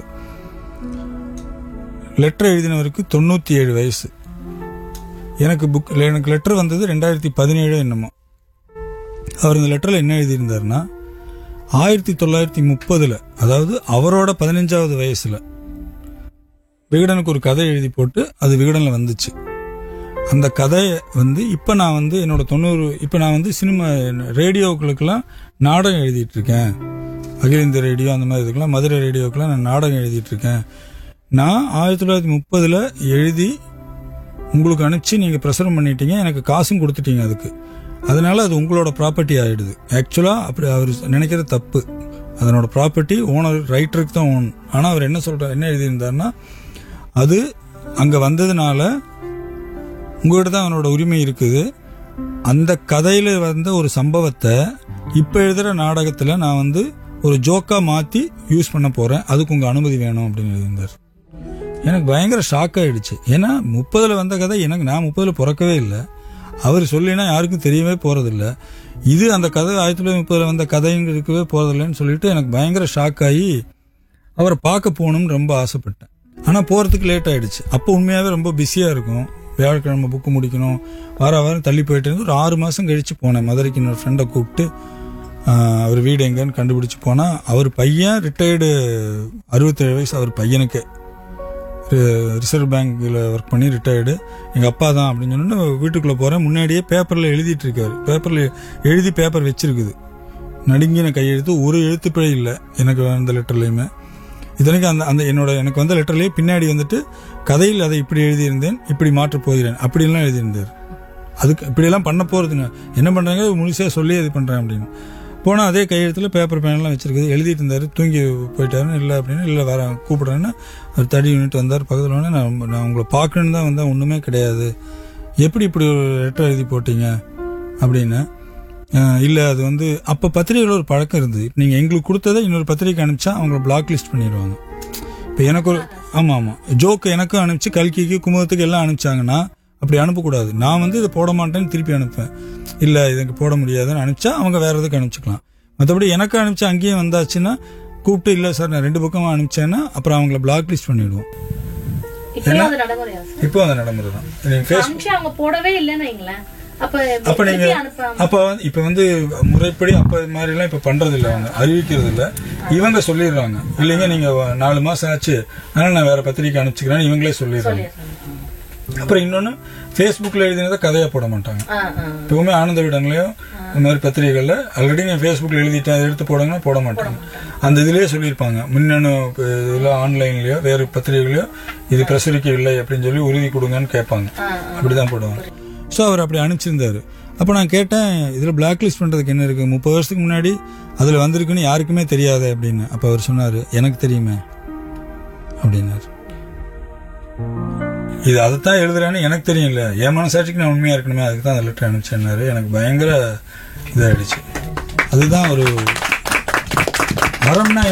[SPEAKER 4] லெட்டர் எழுதினவருக்கு தொண்ணூற்றி ஏழு வயசு எனக்கு புக் எனக்கு லெட்டர் வந்தது ரெண்டாயிரத்தி பதினேழு என்னமோ அவர் இந்த லெட்டரில் என்ன எழுதியிருந்தாருன்னா ஆயிரத்தி தொள்ளாயிரத்தி முப்பதில் அதாவது அவரோட பதினஞ்சாவது வயசில் விகடனுக்கு ஒரு கதை எழுதி போட்டு அது விகடனில் வந்துச்சு அந்த கதையை வந்து இப்போ நான் வந்து என்னோட தொண்ணூறு இப்போ நான் வந்து சினிமா ரேடியோக்களுக்கெல்லாம் நாடகம் எழுதிட்டு இருக்கேன் அகில இந்திய ரேடியோ அந்த மாதிரி இதுக்கெல்லாம் மதுரை ரேடியோக்கெல்லாம் நான் நாடகம் எழுதிட்டு இருக்கேன் நான் ஆயிரத்தி தொள்ளாயிரத்தி முப்பதில் எழுதி உங்களுக்கு அனுப்பிச்சு நீங்கள் பிரசுரம் பண்ணிட்டீங்க எனக்கு காசும் கொடுத்துட்டீங்க அதுக்கு அதனால அது உங்களோட ப்ராப்பர்ட்டி ஆயிடுது ஆக்சுவலாக அப்படி அவர் நினைக்கிறது தப்பு அதனோட ப்ராப்பர்ட்டி ஓனர் ரைட்டருக்கு தான் ஓன் ஆனால் அவர் என்ன சொல்ற என்ன எழுதியிருந்தாருன்னா அது அங்கே வந்ததுனால உங்ககிட்ட தான் அவனோட உரிமை இருக்குது அந்த கதையில வந்த ஒரு சம்பவத்தை இப்போ எழுதுகிற நாடகத்தில் நான் வந்து ஒரு ஜோக்கா மாற்றி யூஸ் பண்ண போகிறேன் அதுக்கு உங்கள் அனுமதி வேணும் அப்படின்னு எழுதியிருந்தார் எனக்கு பயங்கர ஷாக் ஆயிடுச்சு ஏன்னா முப்பதுல வந்த கதை எனக்கு நான் முப்பதுல பிறக்கவே இல்லை அவர் சொல்லினா யாருக்கும் தெரியவே போறதில்ல இது அந்த கதை ஆயிரத்தி தொள்ளாயிரத்தி முப்பதுல வந்த கதைங்க இருக்கவே போறதில்லைன்னு சொல்லிட்டு எனக்கு பயங்கர ஷாக் ஆகி அவரை பார்க்க போகணும்னு ரொம்ப ஆசைப்பட்டேன் ஆனால் போகிறதுக்கு லேட் ஆயிடுச்சு அப்போ உண்மையாகவே ரொம்ப பிஸியாக இருக்கும் வியாழக்கிழமை புக்கு முடிக்கணும் வார வாரம் தள்ளி போயிட்டு இருந்து ஒரு ஆறு மாதம் கழிச்சு போனேன் மதுரைக்கு இன்னொரு ஃப்ரெண்டை கூப்பிட்டு ஆஹ், அவர் வீடு எங்கன்னு கண்டுபிடிச்சு போனால் அவர் பையன் ரிட்டையர்டு அறுபத்தேழு வயசு அவர் பையனுக்கு ரிசர்வ் பேங்க்கில் ஒர்க் பண்ணி ரிட்டையர்டு எங்கள் அப்பா தான் அப்படின்னு சொன்னோன்னு வீட்டுக்குள்ளே போகிறேன் முன்னாடியே பேப்பரில் எழுதிட்டு இருக்காரு பேப்பரில் எழுதி பேப்பர் வச்சிருக்குது நடுங்கின கையெழுத்து ஒரு எழுத்து பிழை இல்லை எனக்கு வந்த லெட்டர்லையுமே இத்தனைக்கு அந்த அந்த என்னோட எனக்கு வந்த லெட்டர்லேயே பின்னாடி வந்துட்டு கதையில் அதை இப்படி எழுதியிருந்தேன் இப்படி மாற்றப் போகிறேன் அப்படிலாம் எழுதியிருந்தார் அதுக்கு இப்படியெல்லாம் பண்ண போகிறதுங்க என்ன பண்ணுறாங்க முழுசாக சொல்லி இது பண்ணுறேன் அப்படின்னு போனால் அதே கையெழுத்தில் பேப்பர் பேனெல்லாம் வச்சிருக்குது எழுதிட்டு இருந்தார் தூங்கி போயிட்டாருன்னு இல்லை அப்படின்னு இல்லை வேற கூப்பிட்றேன்னு அவர் தடி யூனிட் வந்தார் பக்கத்தில் வந்து நான் நான் உங்களை பார்க்கணுன்னு தான் வந்தேன் ஒன்றுமே கிடையாது எப்படி இப்படி ஒரு லெட்டர் எழுதி போட்டீங்க அப்படின்னு அஹ் இல்ல அது வந்து அப்ப பத்திரிகையில் ஒரு பழக்கம் இருந்தது இப்ப நீங்க எங்களுக்கு கொடுத்ததை இன்னொரு பத்திரிக்கை அனுப்பிச்சா அவங்கள பிளாக் லிஸ்ட் பண்ணிடுவாங்க இப்ப எனக்கு ஒரு ஆமா ஆமா ஜோக்கு எனக்கும் அனுப்பிச்சு கல்கிக்கு குமுதத்துக்கு எல்லாம் அனுப்பிச்சாங்கன்னா அப்படி அனுப்பக்கூடாது நான் வந்து இதை போட மாட்டேன்னு திருப்பி அனுப்பேன் இல்ல இதுக்கு போட முடியாதுன்னு அனுப்பிச்சா அவங்க வேற எதுக்கு அனுப்பிச்சுக்கலாம் மற்றபடி எனக்கு அனுப்பிச்சு அங்கேயும் வந்தாச்சுன்னா கூப்பிட்டு இல்ல சார் நான் ரெண்டு பக்கமும் அனுப்பிச்சேன்னா அப்புறம் அவங்கள பிளாக் லிஸ்ட் பண்ணிடுவோம்
[SPEAKER 3] இப்பெல்லாம் அது நடைமுறையா சார்
[SPEAKER 4] இப்போ அந்த நடைமுறை தான் நீங்க Facebook-
[SPEAKER 3] அனுப்பிச்சு அவங்க போடவே இல்லைன்னு வைங்களேன் அப்ப
[SPEAKER 4] அப்ப நீங்க
[SPEAKER 3] திருப்பி அனுப்பாம
[SPEAKER 4] அப்ப வந்து இப்ப வந்து முறைப்படி அப்ப இது மாதிரி எல்லாம் இப்ப பண்றது இல்ல அவங்க அறிவிக்கிறது இல்ல இவங்க சொல்லிடுறாங்க இல்லைங்க நீங்க வ- நாலு மாசம் ஆச்சு அதனால நான் வேற பத்திரிக்கை அனுப்பிச்சுக்கிறேன்னு இவங்களே சொல்லிடுறாங்க அப்புறம் இன்னொன்னு Facebookல எழுதினதை கதையா போட மாட்டாங்க
[SPEAKER 3] ஆ, ஆ.
[SPEAKER 4] எப்பவுமே ஆனந்த விடங்களையோ இந்த மாதிரி பத்திரிகைகள்ல ஆல்ரெடி நான் Facebookல எழுதிட்டேன் அதை எடுத்து போடுங்கன்னா போட மாட்டாங்க அந்த இதுலயே சொல்லியிருப்பாங்க மின்னணு இப்ப இதுல ஆன்லைன்லயோ வேறு பத்திரிகைகளையோ இது பிரசுரிக்கவில்லை அப்படின்னு சொல்லி உறுதி கொடுங்கன்னு கேட்பாங்க அப்படிதான் போடுவாங்க ஸோ அவர் அப்படி அனுப்பிச்சிருந்தாரு அப்போ நான் கேட்டேன் இதில் பிளாக் லிஸ்ட் பண்ணுறதுக்கு என்ன இருக்குது முப்பது வருஷத்துக்கு முன்னாடி அதில் வந்திருக்குன்னு யாருக்குமே தெரியாது அப்படின்னு அப்போ அவர் சொன்னார் எனக்கு தெரியுமே அப்படின்னாரு இது அதைத்தான் எழுதுறேன்னு எனக்கு தெரியும் இல்ல என் மனசாட்சிக்கு நான் உண்மையா இருக்கணுமே அதுக்கு தான் அந்த லெட்டர் அனுப்பிச்சேன்னாரு எனக்கு பயங்கர இதாயிடுச்சு அதுதான் ஒரு வரம்னா